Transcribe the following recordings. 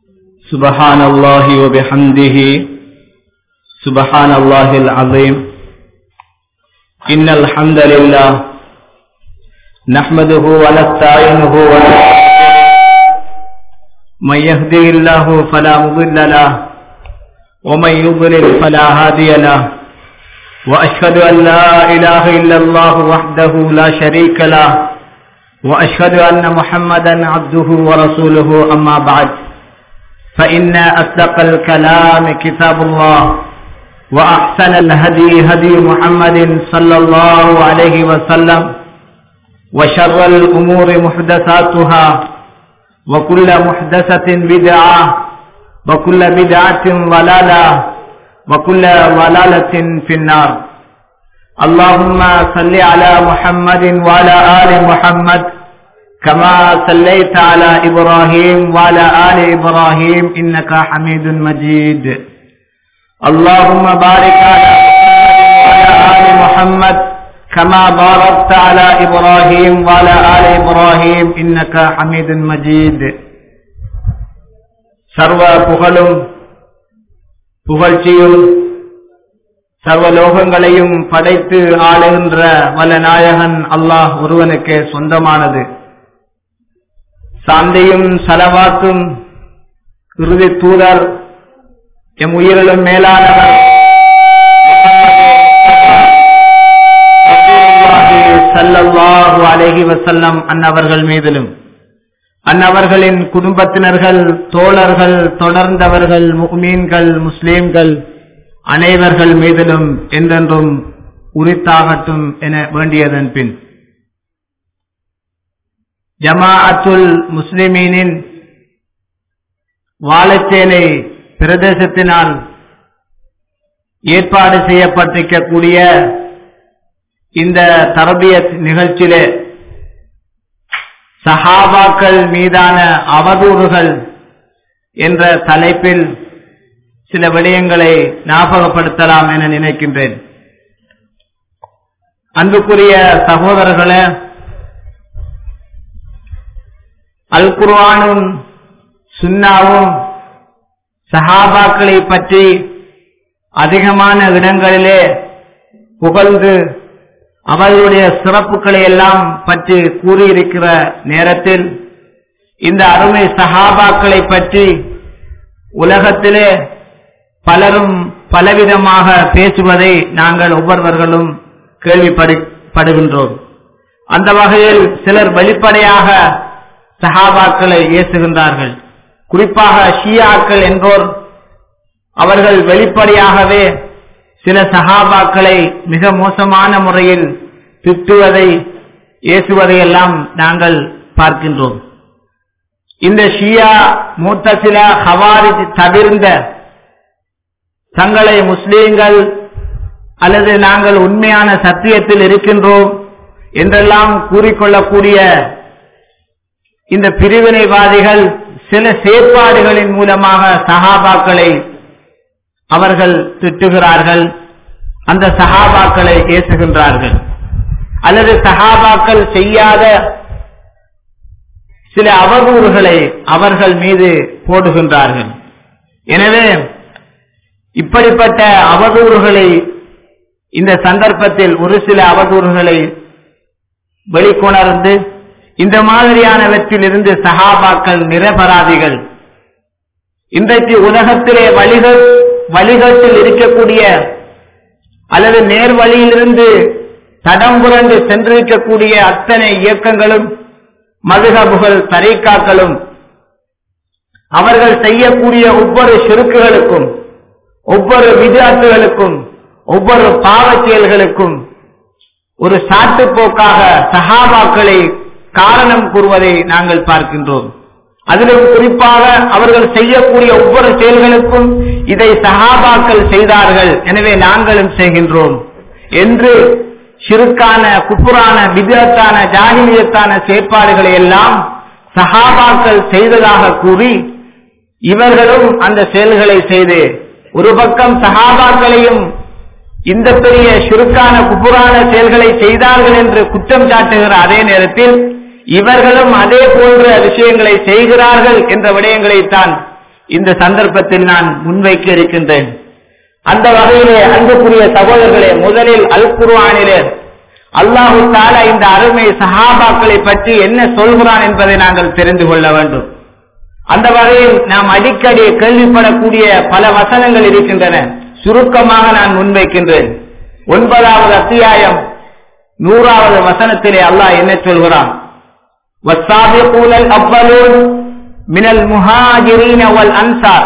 سبحان الله وبحمده سبحان الله العظيم إن الحمد لله نحمده ونستعينه ونستغفره من يهده الله فلا مضل له ومن يضلل فلا هادي له وأشهد أن لا إله إلا الله وحده لا شريك له وأشهد أن محمدا عبده ورسوله أما بعد فإن أصدق الكلام كتاب الله وأحسن الهدي هدي محمد صلى الله عليه وسلم وشر الأمور محدثاتها وكل محدثة بدعة وكل بدعة ضلالة وكل ضلالة في النار اللهم صل على محمد وعلى آل محمد كما صليت على إبراهيم وعلى آل إبراهيم إنك حميد مجيد اللهم بارك على محمد وعلى آل محمد كما باركت على إبراهيم وعلى آل إبراهيم إنك حميد مجيد சர்வ புகழும் புகழ்ச்சியும் சர்வ லோகங்களையும் படைத்து ஆளுகின்ற வல்ல நாயகன் அல்லாஹ் ஒருவனுக்கு சொந்தமானது சாந்தியும் சலவாத்தும் இறுதி தூதர் எம் உயிரிலும் மேலானவர் சல்லல்லாஹு அலஹி வசல்லம் அன்னவர்கள் மீதிலும் அன்னவர்களின் குடும்பத்தினர்கள் தோழர்கள் தொடர்ந்தவர்கள் முக்மீன்கள் முஸ்லீம்கள் அனைவர்கள் மீதிலும் என்றென்றும் உரித்தாகட்டும் என வேண்டியதன் பின் ஜமாஅத்துல் முஸ்லிமீனின் வாழச்சேனை பிரதேசத்தினால் ஏற்பாடு செய்யப்பட்டிருக்கக்கூடிய இந்த தரபியத் நிகழ்ச்சியிலே சஹாபாக்கள் மீதான அவதூறுகள் என்ற தலைப்பில் சில விடயங்களை ஞாபகப்படுத்தலாம் என நினைக்கின்றேன் அன்புக்குரிய சகோதரர்களே அல் குர்ஆனும் சுன்னாவும் சஹாபாக்களை பற்றி அதிகமான இடங்களிலே புகழ்ந்து அவர்களுடைய சிறப்புகளை எல்லாம் பற்றி கூறியிருக்கிற நேரத்தில் இந்த அருமை சஹாபாக்களை பற்றி உலகத்திலே பலரும் பலவிதமாக பேசுவதை நாங்கள் ஒவ்வொருவர்களும் கேள்விப்படுகின்றோம் அந்த வகையில் சிலர் வெளிப்படையாக சஹாபாக்களை ஏசுகின்றார்கள் குறிப்பாக ஷியாக்கள் என்போர் அவர்கள் வெளிப்படையாகவே சில சஹாபாக்களை மிக மோசமான முறையில் திட்டுவதை ஏசுவதையெல்லாம் நாங்கள் பார்க்கின்றோம் இந்த ஷியா மூத்த சில ஹவாரி தவிர்ந்த தங்களை முஸ்லீம்கள் அல்லது நாங்கள் உண்மையான சத்தியத்தில் இருக்கின்றோம் என்றெல்லாம் கூறிக்கொள்ளக்கூடிய இந்த பிரிவினைவாதிகள் சில செயற்பாடுகளின் மூலமாக சஹாபாக்களை அவர்கள் திட்டுகிறார்கள் அந்த சஹாபாக்களை ஏசுகின்றார்கள் அல்லது சஹாபாக்கள் செய்யாத சில அவதூறுகளை அவர்கள் மீது போடுகின்றார்கள் எனவே இப்படிப்பட்ட அவதூறுகளை இந்த சந்தர்ப்பத்தில் ஒரு சில அவதூறுகளை வெளிக்கொணர்ந்து இந்த மாதிரியானவற்றில் இருந்து சகாபாக்கள் நிரபராதிகள் இன்றைக்கு உலகத்திலே வழிகள் வழிகட்டில் இருக்கக்கூடிய அல்லது நேர் வழியிலிருந்து தடம் புரண்டு சென்றிருக்கக்கூடிய அத்தனை இயக்கங்களும் மதுகபுகள் தரைக்காக்களும் அவர்கள் செய்யக்கூடிய ஒவ்வொரு சுருக்குகளுக்கும் ஒவ்வொரு விதியாட்டுகளுக்கும் ஒவ்வொரு பாவச் செயல்களுக்கும் ஒரு சாட்டுப்போக்காக சகாபாக்களை காரணம் கூறுவதை நாங்கள் பார்க்கின்றோம் அதிலும் குறிப்பாக அவர்கள் செய்யக்கூடிய ஒவ்வொரு செயல்களுக்கும் இதை சகாபாக்கள் செய்தார்கள் எனவே நாங்களும் செய்கின்றோம் என்று சிறுக்கான குப்புரான விதத்தான ஜாகிலியத்தான செயற்பாடுகளை எல்லாம் சகாபாக்கள் செய்ததாக கூறி இவர்களும் அந்த செயல்களை செய்து ஒரு பக்கம் சகாபாக்களையும் இந்த பெரிய சுருக்கான குப்புரான செயல்களை செய்தார்கள் என்று குற்றம் சாட்டுகிற அதே நேரத்தில் இவர்களும் அதே போன்ற விஷயங்களை செய்கிறார்கள் என்ற விடயங்களைத்தான் இந்த சந்தர்ப்பத்தில் நான் முன்வைக்க இருக்கின்றேன் அந்த வகையிலே அன்புக்குரிய சகோதரர்களே முதலில் அல் குர்ஆனிலே அல்லாஹு தாலா இந்த அருமை சஹாபாக்களை பற்றி என்ன சொல்கிறான் என்பதை நாங்கள் தெரிந்து கொள்ள வேண்டும் அந்த வகையில் நாம் அடிக்கடி கேள்விப்படக்கூடிய பல வசனங்கள் இருக்கின்றன சுருக்கமாக நான் முன்வைக்கின்றேன் ஒன்பதாவது அத்தியாயம் நூறாவது வசனத்திலே அல்லாஹ் என்ன சொல்கிறான் والسابقون الأولون من المهاجرين والأنصار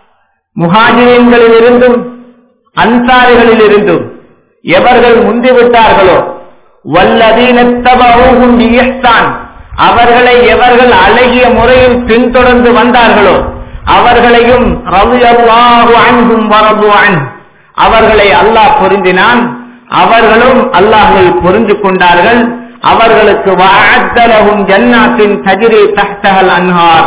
முஹாஜிரீன்களிலிருந்தும் அன்சாரிகளிலிருந்தும் எவர்கள் முந்திவிட்டார்களோ வல்லதீனத்தபூகும் இஹ்சான் அவர்களை எவர்கள் அழகிய முறையில் பின்தொடர்ந்து வந்தார்களோ அவர்களையும் ரலியல்லாஹு அன்ஹும் வரது அன் அவர்களை அல்லாஹ் பொருந்தினான் அவர்களும் அல்லாஹ்வை பொருந்து கொண்டார்கள் அவர்களுக்கு வஅத்தலஹும் ஜன்னாத்தின் தஜ்ரி தஹ்தஹல் அன்ஹார்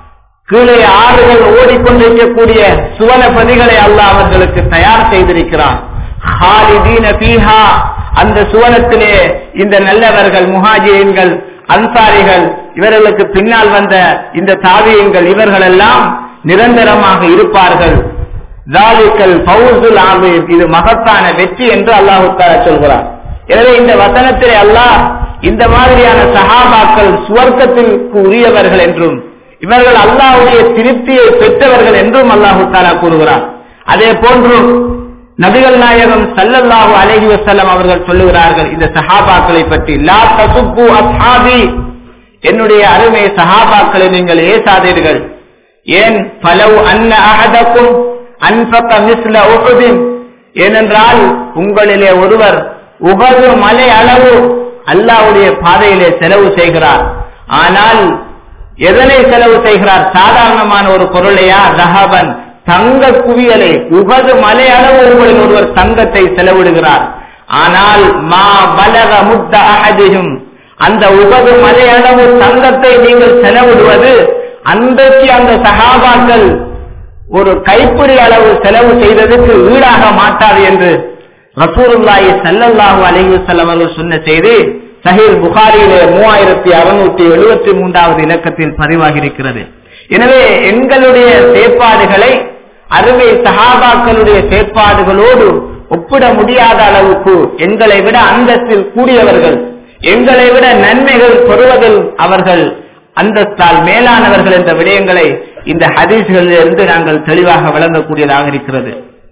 கீழே ஆறுகள் ஓடிக்கொண்டிருக்கக்கூடிய சுவனபதிகளை அல்லாஹ் அவர்களுக்கு தயார் செய்திருக்கிறான் ஹாலிதீன பீஹா அந்த சுவனத்திலே இந்த நல்லவர்கள் முஹாஜிரீன்கள் அன்சாரிகள் இவர்களுக்கு பின்னால் வந்த இந்த தாவியங்கள் இவர்கள் எல்லாம் நிரந்தரமாக இருப்பார்கள் ஜாலிக்கல் பவுசுல் ஆமீர் இது மகத்தான வெற்றி என்று அல்லாஹு தஆலா சொல்கிறார் எனவே இந்த வசனத்திலே அல்லாஹ் இந்த மாதிரியான சஹாபாக்கள் சுவர்க்கத்திற்கு உரியவர்கள் என்றும் இவர்கள் அல்லாஹ்வுடைய திருப்தியை பெற்றவர்கள் என்றும் அல்லாஹு தாலா கூறுகிறார் அதே போன்று நபிகள் நாயகம் சல்லல்லாஹு அலைஹி வஸல்லம் அவர்கள் சொல்லுகிறார்கள் இந்த சஹாபாக்களை பற்றி லா தசுப்பு அஸ்ஹாபி என்னுடைய அருமை சஹாபாக்களை நீங்கள் ஏசாதீர்கள் ஏன் பலவு அன்ன அஹதக்கும் அன்பக்க மிஸ்ல உஹுதின் ஏனென்றால் உங்களிலே ஒருவர் உகது மலை அளவு அல்லாவுடைய பாதையிலே செலவு செய்கிறார் ஆனால் எதனை செலவு செய்கிறார் சாதாரணமான ஒரு பொருளையா ரஹபன் தங்க குவியலை உகது மலை அளவு உங்களில் ஒருவர் தங்கத்தை செலவிடுகிறார் ஆனால் மா பலக முத்த அஹதியும் அந்த உகது மலை அளவு தங்கத்தை நீங்கள் செலவிடுவது அன்றைக்கு அந்த சகாபாக்கள் ஒரு கைப்பிடி அளவு செலவு செய்ததுக்கு ஈடாக மாட்டாது என்று ரசூருல்லாஹி ஸல்லல்லாஹு அலைஹி வஸல்லம் அவர்கள் சொன்ன செய்தி சஹீல் புகாரியிலே மூவாயிரத்தி அறுநூத்தி எழுபத்தி மூன்றாவது இலக்கத்தில் பதிவாகி இருக்கிறது எனவே எங்களுடைய செயற்பாடுகளை அருமை சஹாபாக்களுடைய செயற்பாடுகளோடு ஒப்பிட முடியாத அளவுக்கு எங்களை விட அந்தஸ்தில் கூடியவர்கள் எங்களை விட நன்மைகள் பெறுவதில் அவர்கள் அந்தஸ்தால் மேலானவர்கள் என்ற விடயங்களை இந்த ஹதீஸ்களில் இருந்து நாங்கள் தெளிவாக விளங்கக்கூடியதாக இருக்கிறது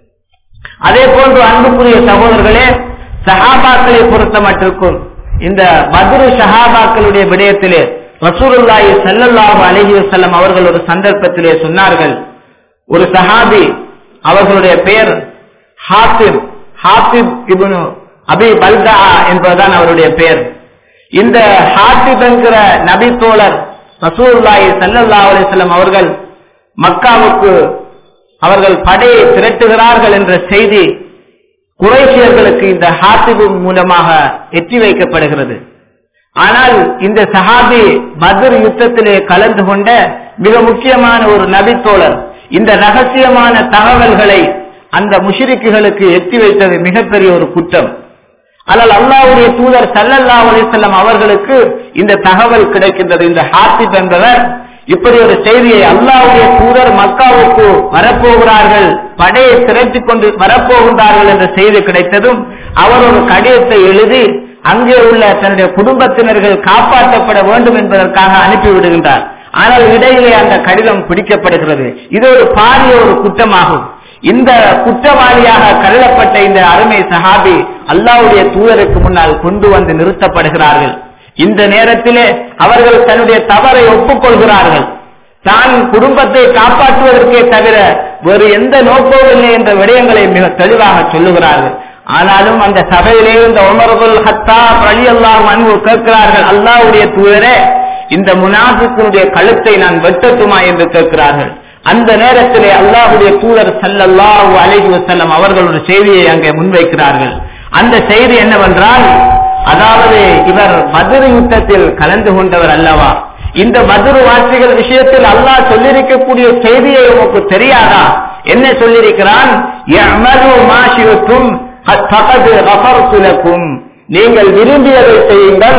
அதே போன்று அன்புக்குரிய சகோதரர்களே சஹாபாக்களை பொறுத்த மட்டிற்கும் இந்த பத்ரு சஹாபாக்களுடைய விடயத்திலே ரசூலுல்லாஹி ஸல்லல்லாஹு அலைஹி வஸல்லம் அவர்கள் ஒரு சந்தர்ப்பத்திலே சொன்னார்கள் ஒரு சஹாபி அவர்களுடைய பெயர் ஹாத்திப் ஹாத்திப் இப்னு அபி பல்தா என்பதுதான் அவருடைய பெயர் இந்த ஹாத்திப் என்கிற நபி தோழர் ரசூலுல்லாஹி ஸல்லல்லாஹு அலைஹி வஸல்லம் அவர்கள் மக்காவுக்கு அவர்கள் படையை திரட்டுகிறார்கள் என்ற செய்தி குறைசியர்களுக்கு இந்த ஹாத்திபு மூலமாக எட்டி வைக்கப்படுகிறது ஆனால் இந்த சஹாபி பத்ர் யுத்தத்திலே கலந்து கொண்ட மிக முக்கியமான ஒரு நபித்தோழர் இந்த ரகசியமான தகவல்களை அந்த முஷிரிக்குகளுக்கு எட்டி வைத்தது மிகப்பெரிய ஒரு குற்றம் ஆனால் அல்லாவுடைய தூதர் சல்லல்லா அலிசல்லம் அவர்களுக்கு இந்த தகவல் கிடைக்கின்றது இந்த ஹாத்திப் என்பவர் இப்படி ஒரு செய்தியை அல்லாவுடைய தூதர் மக்காவுக்கு வரப்போகிறார்கள் படையை திரட்டிக் கொண்டு வரப்போகின்றார்கள் என்ற செய்தி கிடைத்ததும் அவர் ஒரு கடிதத்தை எழுதி அங்கே உள்ள தன்னுடைய குடும்பத்தினர்கள் காப்பாற்றப்பட வேண்டும் என்பதற்காக அனுப்பிவிடுகின்றார் ஆனால் இடையிலே அந்த கடிதம் பிடிக்கப்படுகிறது இது ஒரு பாரிய ஒரு குற்றமாகும் இந்த குற்றவாளியாக கருதப்பட்ட இந்த அருமை சஹாபி அல்லாவுடைய தூதருக்கு முன்னால் கொண்டு வந்து நிறுத்தப்படுகிறார்கள் இந்த நேரத்திலே அவர்கள் தன்னுடைய தவறை ஒப்புக்கொள்கிறார்கள் தான் குடும்பத்தை காப்பாற்றுவதற்கே தவிர வேறு எந்த நோக்கமும் இல்லை என்ற விடயங்களை மிக தெளிவாக சொல்லுகிறார்கள் ஆனாலும் அந்த சபையிலே இந்த உமர்புல் ஹத்தா அலி அல்லாஹ் அன்பு கேட்கிறார்கள் அல்லாவுடைய தூதரே இந்த முனாஃபிக்குடைய கழுத்தை நான் வெட்டட்டுமா என்று கேட்கிறார்கள் அந்த நேரத்திலே அல்லாஹுடைய தூதர் சல்லல்லாஹு அலைஹி வஸல்லம் அவர்கள் ஒரு செய்தியை அங்கே முன்வைக்கிறார்கள் அந்த செய்தி என்னவென்றால் அதாவது இவர் மதுரை யுத்தத்தில் கலந்து கொண்டவர் அல்லவா இந்த மதுரு வாசிகள் விஷயத்தில் அல்லாஹ் சொல்லியிருக்கக்கூடிய செய்தியை உமக்கு தெரியாதா என்ன சொல்லியிருக்கிறான் நீங்கள் விரும்பியதை செய்யுங்கள்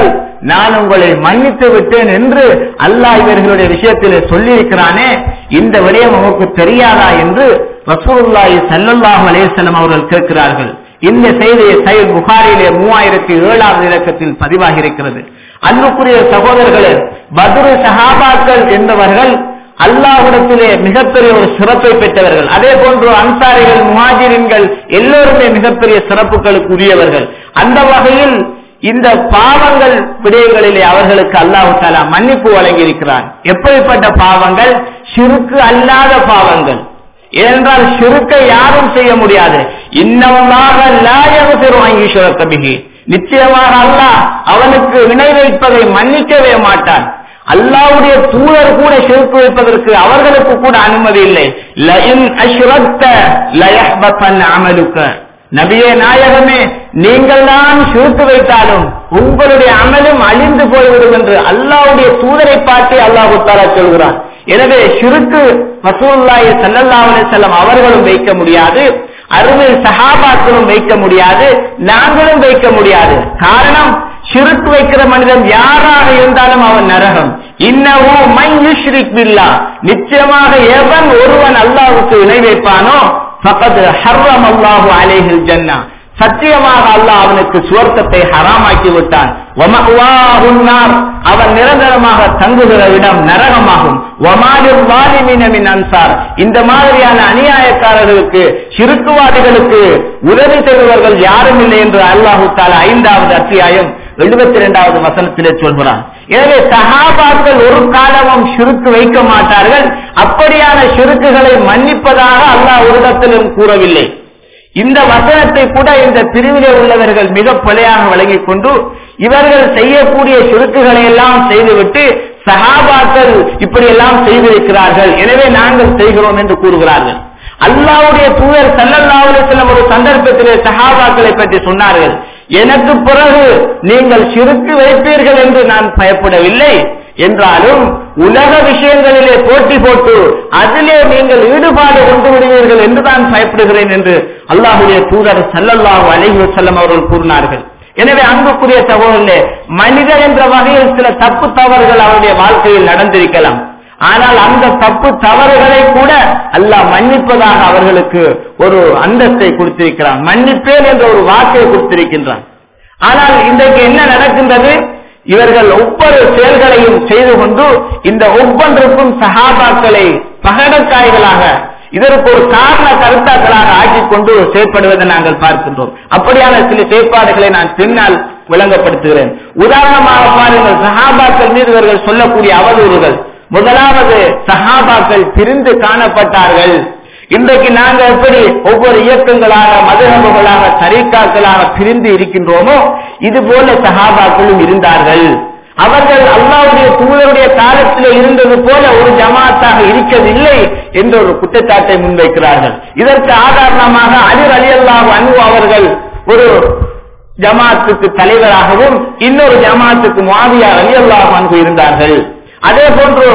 நான் உங்களை மன்னித்து விட்டேன் என்று அல்லாஹ் இவர்களுடைய விஷயத்தில் சொல்லியிருக்கிறானே இந்த விடயம் உமக்கு தெரியாதா என்று ரசூலுல்லாஹி ஸல்லல்லாஹு அலைஹி வஸல்லம் அவர்கள் கேட்கிறார்கள் இந்த செய்தியை சைல் புகாரிலே மூவாயிரத்தி ஏழாவது இலக்கத்தில் பதிவாகி இருக்கிறது அன்புக்குரிய சகோதரர்களே பத்ரு சஹாபாக்கள் என்பவர்கள் அல்லாஹ்விடத்திலே மிகப்பெரிய ஒரு சிறப்பை பெற்றவர்கள் அதே போன்று அன்சாரிகள் முஹாஜிரின்கள் எல்லோருமே மிகப்பெரிய சிறப்புகளுக்கு உரியவர்கள் அந்த வகையில் இந்த பாவங்கள் விடயங்களிலே அவர்களுக்கு அல்லாஹு தாலா மன்னிப்பு வழங்கியிருக்கிறார் எப்படிப்பட்ட பாவங்கள் சிறுக்கு அல்லாத பாவங்கள் ஏனென்றால் சிறுக்கை யாரும் செய்ய முடியாது இன்னமாக லாயகசிறுவாங்கி நிச்சயமாக அல்லாஹ் அவனுக்கு இணை வைப்பதை மன்னிக்கவே மாட்டான் அல்லாவுடைய தூதர் கூட சிறுக்கு வைப்பதற்கு அவர்களுக்கு கூட அனுமதி இல்லை லஇன் அஷ்ரக்த லயஹ்பத்தன் அமலுக்க நபியே நாயகமே நீங்கள் தான் சிறுக்கு வைத்தாலும் உங்களுடைய அமலும் அழிந்து போய்விடும் என்று அல்லாவுடைய தூதரை பார்த்து அல்லாஹு தாலா சொல்கிறான் எனவே சிறுக்கு ரசூலுல்லாஹி ஸல்லல்லாஹு அலைஹி வஸல்லம் அவர்களும் வைக்க முடியாது அருமையில் சஹாபாக்களும் வைக்க முடியாது நாங்களும் வைக்க முடியாது காரணம் சிறுக்கு வைக்கிற மனிதன் யாராக இருந்தாலும் அவன் நரகம் இன்னவோ மைன் யுஷ்ரிக் பில்லா நிச்சயமாக எவன் ஒருவன் அல்லாஹ்வுக்கு இணை வைப்பானோ ஃபகத் ஹர்ரம் அல்லாஹு அலைஹில் ஜன்னா சத்தியமாக அல்லாஹ் அவனுக்கு சுவர்க்கத்தை ஹராமாக்கி விட்டான் வமஅவாஹுன் நார். அவன் நிரந்தரமாக தங்குகிற இடம் நரகமாகும் வமாலில் வாலிமீன மின் அன்சார் இந்த மாதிரியான அநியாயக்காரர்களுக்கு சிறுக்குவாதிகளுக்கு உதவி செய்பவர்கள் யாரும் இல்லை என்று அல்லாஹு தாலா ஐந்தாவது அத்தியாயம் எழுபத்தி இரண்டாவது வசனத்திலே சொல்கிறான் எனவே சஹாபாக்கள் ஒரு காலமும் சிறுக்கு வைக்க மாட்டார்கள் அப்படியான சிறுக்குகளை மன்னிப்பதாக அல்லாஹ் ஒரு இடத்திலும் கூறவில்லை இந்த வசனத்தை கூட இந்த பிரிவிலே உள்ளவர்கள் மிக பிழையாக விளங்கிக் கொண்டு இவர்கள் செய்யக்கூடிய சுருக்குகளை எல்லாம் செய்துவிட்டு சஹாபாக்கள் இப்படி எல்லாம் செய்திருக்கிறார்கள் எனவே நாங்கள் செய்கிறோம் என்று கூறுகிறார்கள் அல்லாவுடைய தூதர் சல்லல்லாஹு அலைஹி வஸல்லம் ஒரு சந்தர்ப்பத்திலே சஹாபாக்களை பற்றி சொன்னார்கள் எனக்கு பிறகு நீங்கள் சிறுக்கு வைப்பீர்கள் என்று நான் பயப்படவில்லை என்றாலும் உலக விஷயங்களிலே போட்டி போட்டு அதிலே நீங்கள் ஈடுபாடு கொண்டு விடுவீர்கள் என்று நான் பயப்படுகிறேன் என்று அல்லாஹுடைய தூதர் சல்லல்லாஹு அலைஹி வஸல்லம் அவர்கள் கூறினார்கள் எனவே அன்புக்குரிய சகோதரர்களே மனிதன் என்ற வகையில் சில தப்பு தவறுகள் அவருடைய வாழ்க்கையில் நடந்திருக்கலாம் ஆனால் அந்த தப்பு தவறுகளை கூட அல்லாஹ் மன்னிப்பதாக அவர்களுக்கு ஒரு அந்தஸ்தை கொடுத்திருக்கிறான் மன்னிப்பேன் என்ற ஒரு வாக்கை கொடுத்திருக்கின்றான் ஆனால் இன்றைக்கு என்ன நடக்கின்றது இவர்கள் ஒவ்வொரு செயல்களையும் செய்து கொண்டு இந்த ஒவ்வொன்றுக்கும் சகாபாக்களை பகடக்காய்களாக இதற்கு ஒரு காரண கருத்தாக்களாக ஆக்கிக் கொண்டு செயற்படுவதை நாங்கள் பார்க்கின்றோம் அப்படியான சில செயற்பாடுகளை நான் பின்னால் விளங்கப்படுத்துகிறேன் உதாரணமாக பாருங்கள் சஹாபாக்கள் மீது இவர்கள் சொல்லக்கூடிய அவதூறுகள் முதலாவது சஹாபாக்கள் பிரிந்து காணப்பட்டார்கள் இன்றைக்கு நாங்க எப்படி ஒவ்வொரு இயக்கங்களாக மதுரபுகளாக தரீக்காக்களாக பிரிந்து இருக்கின்றோமோ இது போல சஹாபாக்களும் இருந்தார்கள் அவர்கள் அல்லாவுடைய தூதருடைய காலத்தில் இருந்தது போல ஒரு ஜமாத்தாக இருக்கவில்லை என்ற ஒரு குற்றச்சாட்டை முன்வைக்கிறார்கள் இதற்கு ஆதாரணமாக அலிர் அலி அல்லாஹ் அன்பு அவர்கள் ஒரு ஜமாத்துக்கு தலைவராகவும் இன்னொரு ஜமாத்துக்கு மாதியா அலி அல்லாஹ் அன்பு இருந்தார்கள் அதே போன்று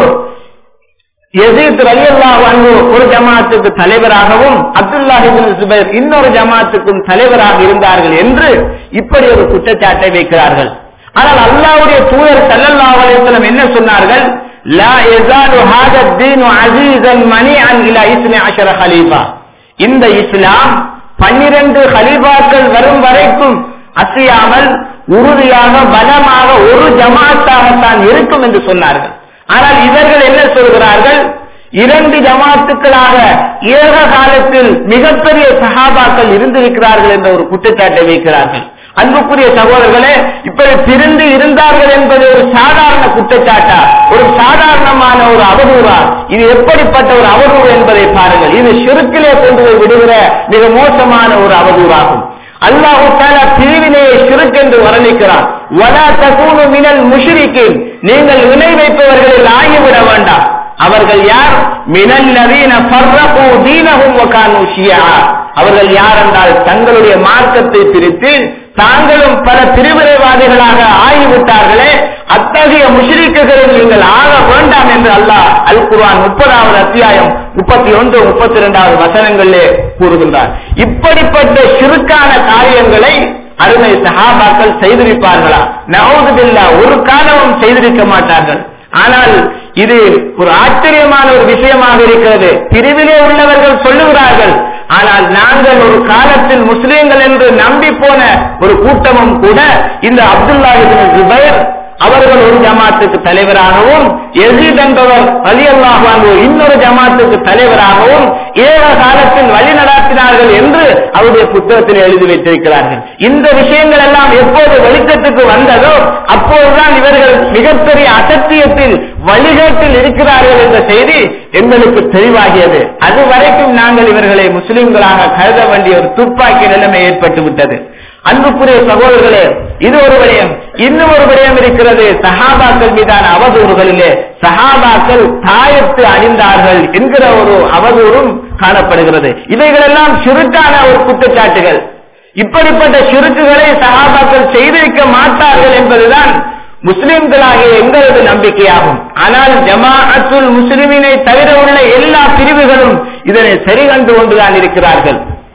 எசீத் ரலியல்லாஹு அன்ஹு ஒரு ஜமாத்துக்கு தலைவராகவும் அப்துல்லாஹ் இப்னு சுபைர் இன்னொரு ஜமாத்துக்கும் தலைவராக இருந்தார்கள் என்று இப்படி ஒரு குற்றச்சாட்டை வைக்கிறார்கள் ஆனால் அல்லாஹ்வுடைய தூதர் ஸல்லல்லாஹு அலைஹி வஸல்லம் என்ன சொன்னார்கள் லா யஸாலு ஹாதா தீனு அஸீஸன் மனிஅன் இலா இஸ்மி அஷர ஹலீஃபா இந்த இஸ்லாம் 12 ஹலீஃபாக்கள் வரும் வரைக்கும் அசையாமல் உறுதியாக பலமாக ஒரு ஜமாத்தாகத்தான் இருக்கும் என்று சொன்னார்கள் ஆனால் இவர்கள் என்ன சொல்கிறார்கள் இரண்டு ஜமாத்துக்களாக ஏக காலத்தில் மிகப்பெரிய சகாபாக்கள் இருந்திருக்கிறார்கள் என்ற ஒரு குற்றச்சாட்டை வைக்கிறார்கள் அன்புக்குரிய சகோதரர்களே இப்படி பிரிந்து இருந்தார்கள் என்பது ஒரு சாதாரண குற்றச்சாட்டா ஒரு சாதாரணமான ஒரு அவதூறா இது எப்படிப்பட்ட ஒரு அவதூறு என்பதை பாருங்கள் இது சிறுக்கிலே கொண்டு போய் விடுகிற மிக மோசமான ஒரு அவதூறாகும் அல்லாஹு தாலா பிரிவினையை சிறுக்கு என்று வர்ணிக்கிறான் வலா தகூனு மினல் முஷ்ரிக்கின் நீங்கள் இணை வைப்பவர்களில் ஆகிவிட வேண்டாம் அவர்கள் யார் மினல் நவீன ஃபர்ரகு தீனஹும் வகானு ஷியா அவர்கள் யார் என்றால் தங்களுடைய மார்க்கத்தை பிரித்து தாங்களும் பல பிரிவினைவாதிகளாக ஆகிவிட்டார்களே அத்தகைய முஷ்ரிக்குகளில் நீங்கள் ஆக வேண்டாம் என்று அல்லாஹ் அல் குர்ஆன் முப்பதாவது அத்தியாயம் முப்பத்தி ஒன்று முப்பத்தி இரண்டாவது வசனங்களிலே கூறுகின்றார் இப்படிப்பட்ட சிறுக்கான காரியங்களை அருமை சஹாபாக்கள் செய்திருப்பார்களா நவுதுபில்லா ஒரு காலமும் செய்திருக்க மாட்டார்கள் ஆனால் இது ஒரு ஆச்சரியமான ஒரு விஷயமாக இருக்கிறது பிரிவிலே உள்ளவர்கள் சொல்லுகிறார்கள் ஆனால் நாங்கள் ஒரு காலத்தில் முஸ்லிம்கள் என்று நம்பி போன ஒரு கூட்டமும் கூட இந்த அப்துல்லா இப்னு ஜுபைர் அவர்கள் ஒரு ஜமாத்துக்கு தலைவராகவும் எசீத் என்பவர் அலி அல்லாஹ் இன்னொரு ஜமாத்துக்கு தலைவராகவும் ஏக காலத்தில் வழி நடத்தினார்கள் என்று அவருடைய புத்தகத்தில் எழுதி வைத்திருக்கிறார்கள் இந்த விஷயங்கள் எல்லாம் எப்போது வெளிச்சத்துக்கு வந்ததோ அப்போதுதான் இவர்கள் மிகப்பெரிய அசத்தியத்தில் வழிகாட்டில் இருக்கிறார்கள் என்ற செய்தி எங்களுக்கு தெளிவாகியது அது வரைக்கும் நாங்கள் இவர்களை முஸ்லிம்களாக கருத வேண்டிய ஒரு துப்பாக்கி நிலைமை ஏற்பட்டு விட்டது அன்புக்குரிய சகோதரர்களே இது ஒரு விடயம் இன்னும் ஒரு விடயம் இருக்கிறது சஹாபாக்கள் மீதான அவதூறுகளிலே சஹாபாக்கள் தாயத்து அணிந்தார்கள் என்கிற ஒரு அவதூறும் காணப்படுகிறது இவைகளெல்லாம் சுருக்கான ஒரு குற்றச்சாட்டுகள் இப்படிப்பட்ட சுருக்குகளை சஹாபாக்கள் செய்திருக்க மாட்டார்கள் என்பதுதான் முஸ்லிம்களாகிய எங்களது நம்பிக்கையாகும் ஆனால் ஜமாஅத்துல் முஸ்லிமினை தவிர உள்ள எல்லா பிரிவுகளும் இதனை சரி கண்டு கொண்டுதான் இருக்கிறார்கள்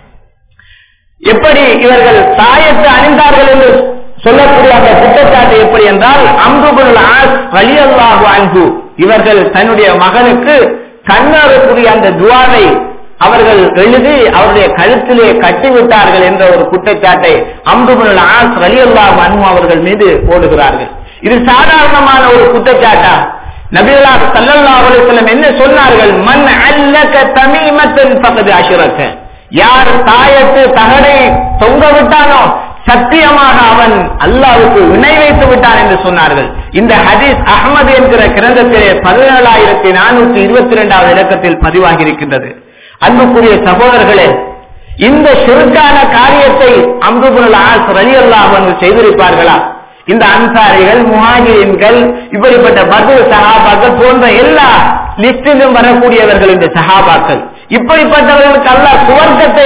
எப்படி இவர்கள் தாயத்து அணிந்தார்கள் என்று சொல்லக்கூடிய அந்த குற்றச்சாட்டு எப்படி என்றால் அம்புபுல் வலியல்லாஹு அன்பு இவர்கள் தன்னுடைய மகனுக்கு கண்ணாறக்கூடிய அந்த துவாவை அவர்கள் எழுதி அவருடைய கழுத்திலே கட்டிவிட்டார்கள் என்ற ஒரு குற்றச்சாட்டை அம்புபுல் ஆஸ் வலியல்லாஹு அன்பு அவர்கள் மீது போடுகிறார்கள் இது சாதாரணமான ஒரு குற்றச்சாட்டா நபிகளா சல்லல்லாஹு அலைஹி வஸல்லம் என்ன சொன்னார்கள் மன் அல்லக தமீமத்தன் ஃபகத் அஷ்ரக யார் தாயத்து தகடை தொங்க விட்டானோ சத்தியமாக அவன் அல்லாவுக்கு இணை வைத்து விட்டான் என்று சொன்னார்கள் இந்த ஹதீஸ் அகமது என்கிற கிரந்தத்திலே பதினேழாயிரத்தி நானூற்றி இருபத்தி இரண்டாவது இலக்கத்தில் பதிவாகி இருக்கின்றது அன்புக்குரிய சகோதரர்களே இந்த சுருக்கான காரியத்தை அம்புபுல் ஆஸ் ரலி அல்லாஹ் செய்திருப்பார்களா இந்த அன்சாரிகள் முஹாஜின்கள் இப்படிப்பட்ட பத்ரு சஹாபாக்கள் போன்ற எல்லா லிஸ்டிலும் வரக்கூடியவர்கள் இந்த சஹாபாக்கள் இப்படிப்பட்டவர்களுக்கு அல்லாஹ் சுவர்க்கத்தை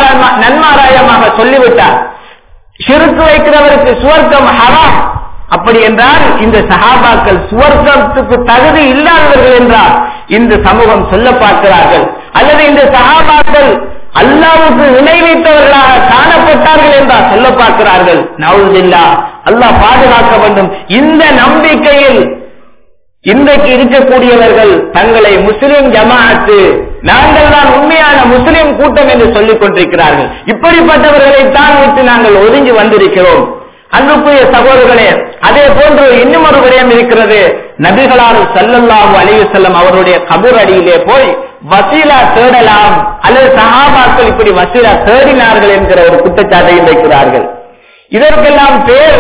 நன்மாராயமாக சொல்லிவிட்டார் சிறுக்கு வைக்கிறவருக்கு சுவர்க்கம் ஹராம் அப்படி என்றால் இந்த சஹாபாக்கள் சுவர்க்கத்துக்கு தகுதி இல்லாதவர்கள் என்றால் இந்த சமூகம் சொல்ல பார்க்கிறார்கள் அல்லது இந்த சஹாபாக்கள் அல்லாவுக்கு இணை வைத்தவர்களாக காணப்பட்டார்கள் என்றால் சொல்ல பார்க்கிறார்கள் நவுதில்லா அல்லாஹ் பாதுகாக்க வேண்டும் இந்த நம்பிக்கையில் இன்றைக்கு இருக்கக்கூடியவர்கள் தங்களை முஸ்லிம் ஜமாஅத்து நாங்கள் தான் உண்மையான முஸ்லிம் கூட்டம் என்று சொல்லிக் கொண்டிருக்கிறார்கள் இப்படிப்பட்டவர்களை தான் விட்டு நாங்கள் ஒதுங்கி வந்திருக்கிறோம் அன்புக்குரிய சகோதரர்களே அதே போன்று இன்னும் ஒரு விடயம் இருக்கிறது நபிகளார் சல்லல்லாஹு அலைஹி செல்லம் அவருடைய கபூர் அடியிலே போய் வசீலா தேடலாம் அல்லது சஹாபாக்கள் இப்படி வசீலா தேடினார்கள் என்கிற ஒரு குற்றச்சாட்டையும் வைக்கிறார்கள் இதற்கெல்லாம் பேர்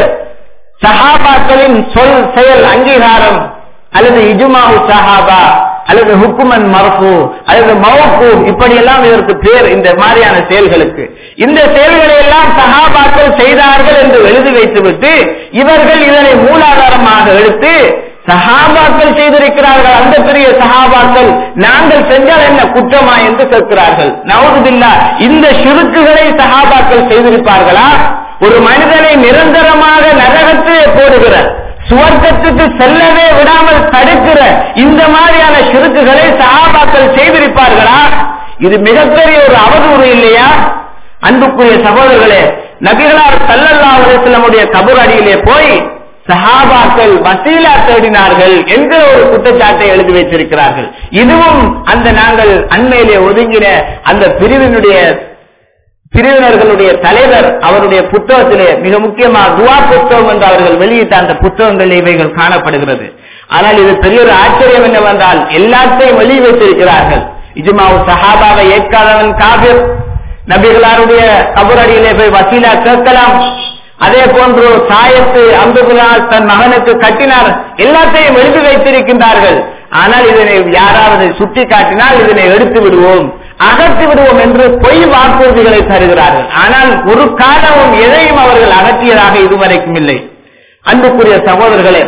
சஹாபாக்களின் சொல் செயல் அங்கீகாரம் அல்லது இஜுமாவு சஹாபா அல்லது ஹுக்குமன் மரபு அல்லது மவுக்கு இப்படியெல்லாம் இதற்கு பேர் இந்த மாதிரியான செயல்களுக்கு இந்த செயல்களை எல்லாம் சஹாபாக்கள் செய்தார்கள் என்று எழுதி வைத்துவிட்டு இவர்கள் இதனை மூலாதாரமாக எடுத்து சஹாபாக்கள் செய்திருக்கிறார்கள் அந்த பெரிய சஹாபாக்கள் நாங்கள் செஞ்சால் என்ன குற்றமா என்று கேட்கிறார்கள் நவதுபில்லா இந்த சுருக்குகளை சஹாபாக்கள் செய்திருப்பார்களா ஒரு மனிதனை நிரந்தரமாக நரகத்திலே போடுகிற சுவர்க்கத்துக்கு செல்லவே விடாமல் தடுக்கிற இந்த மாதிரியான சுருக்குகளை சஹாபாக்கள் செய்திருப்பார்களா இது மிகப்பெரிய ஒரு அவதூறு இல்லையா அன்புக்குரிய சகோதரர்களே நபிகளார் சல்லல்லா அலுவலமுடைய கபூர் அடியிலே போய் சஹாபாக்கள் வசீலா தேடினார்கள் என்கிற ஒரு குற்றச்சாட்டை எழுதி வைத்திருக்கிறார்கள் இதுவும் அந்த நாங்கள் அண்மையிலே ஒதுங்கின அந்த பிரிவினுடைய பிரிவினர்களுடைய தலைவர் அவருடைய புத்தகத்திலே மிக முக்கியமாக துவா புத்தகம் என்று அவர்கள் வெளியிட்ட அந்த புத்தகங்கள் இவைகள் காணப்படுகிறது ஆனால் இது பெரிய ஒரு ஆச்சரியம் என்னவென்றால் எல்லாத்தையும் வெளியே வைத்திருக்கிறார்கள் இஜுமாவு சஹாபாவை ஏற்காதவன் காபிர் நபிகளாருடைய கபுரடியிலே போய் வசீலா கேட்கலாம் அதே போன்று சாயத்து அம்புகுலால் தன் மகனுக்கு கட்டினார் எல்லாத்தையும் எழுதி வைத்திருக்கின்றார்கள் ஆனால் இதனை யாராவது சுட்டி காட்டினால் இதனை எடுத்து விடுவோம் அகற்றி விடுவோம் என்று பொய் வாக்குறுதிகளை தருகிறார்கள் ஆனால் ஒரு காலமும் எதையும் அவர்கள் அகற்றியதாக இதுவரைக்கும் இல்லை அன்புக்குரிய சகோதரர்களே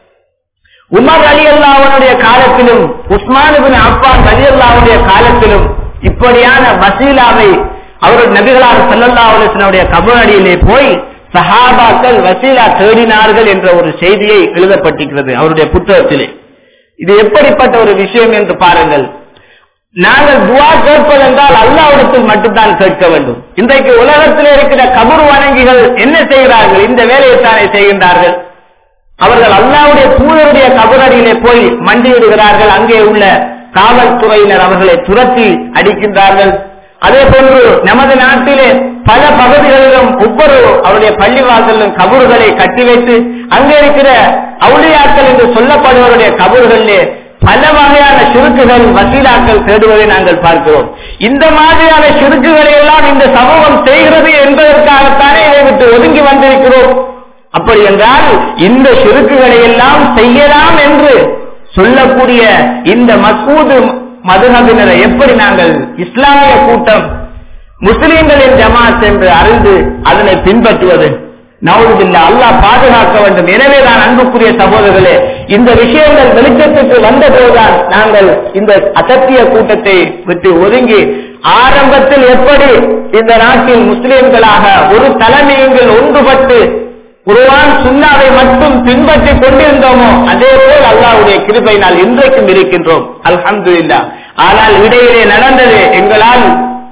உமர் அலி அல்லாவுடைய காலத்திலும் உஸ்மான் அப்பான் அலி அல்லாவுடைய காலத்திலும் இப்படியான வசீலாவை அவர்கள் நபிகளார் சல்லல்லா அலுவலனுடைய கபரடியிலே போய் சஹாபாக்கள் வசீலா தேடினார்கள் என்ற ஒரு செய்தியை எழுதப்பட்டிருக்கிறது அவருடைய புத்தகத்திலே இது எப்படிப்பட்ட ஒரு விஷயம் என்று பாருங்கள் நாங்கள் துவா கேட்பது என்றால் அல்லாவிடத்தில் மட்டும்தான் கேட்க வேண்டும் இன்றைக்கு உலகத்தில் இருக்கிற கபர் வணங்கிகள் என்ன செய்கிறார்கள் இந்த வேலையை தானே செய்கின்றார்கள் அவர்கள் அல்லாவுடைய தூதருடைய கபரடியிலே போய் மண்டியிடுகிறார்கள் அங்கே உள்ள காவல்துறையினர் அவர்களை துரத்தி அடிக்கின்றார்கள் அதே போன்று நமது நாட்டிலே பல பகுதிகளிலும் ஒவ்வொரு அவருடைய பள்ளிவாசலும் கபறுகளை கட்டி வைத்து அங்கே இருக்கிற அவுளியாக்கள் என்று சொல்லப்படுவருடைய கபறுகளிலே பல வகையான சிறுக்குகள் வசீலாக்கள் தேடுவதை நாங்கள் பார்க்கிறோம் இந்த மாதிரியான சிறுக்குகளை எல்லாம் இந்த சமூகம் செய்கிறது என்பதற்காகத்தானே இதை விட்டு ஒதுங்கி வந்திருக்கிறோம் அப்படி என்றால் இந்த சிறுக்குகளை எல்லாம் செய்யலாம் என்று சொல்லக்கூடிய இந்த மசூது மதுஹபினரை எப்படி நாங்கள் இஸ்லாமிய கூட்டம் முஸ்லிம்களின் ஜமாத் என்று அறிந்து அதனை பின்பற்றுவது நவுதுபில்லா அல்லாஹ் பாதுகாக்க வேண்டும் எனவே தான் அன்புக்குரிய சகோதரர்களே இந்த விஷயங்கள் வெளிச்சத்துக்கு வந்த போதுதான் நாங்கள் இந்த அசத்திய கூட்டத்தை விட்டு ஒதுங்கி ஆரம்பத்தில் எப்படி இந்த நாட்டில் முஸ்லிம்களாக ஒரு தலைமையங்கள் ஒன்றுபட்டு குருவான் சுண்ணாவை மட்டும் பின்பற்றி கொண்டிருந்தோமோ அதே போல் அல்லாவுடைய கிருபையினால் இன்றைக்கும் இருக்கின்றோம் அல்ஹம்து ஆனால் இடையிலே நடந்தது எங்களால்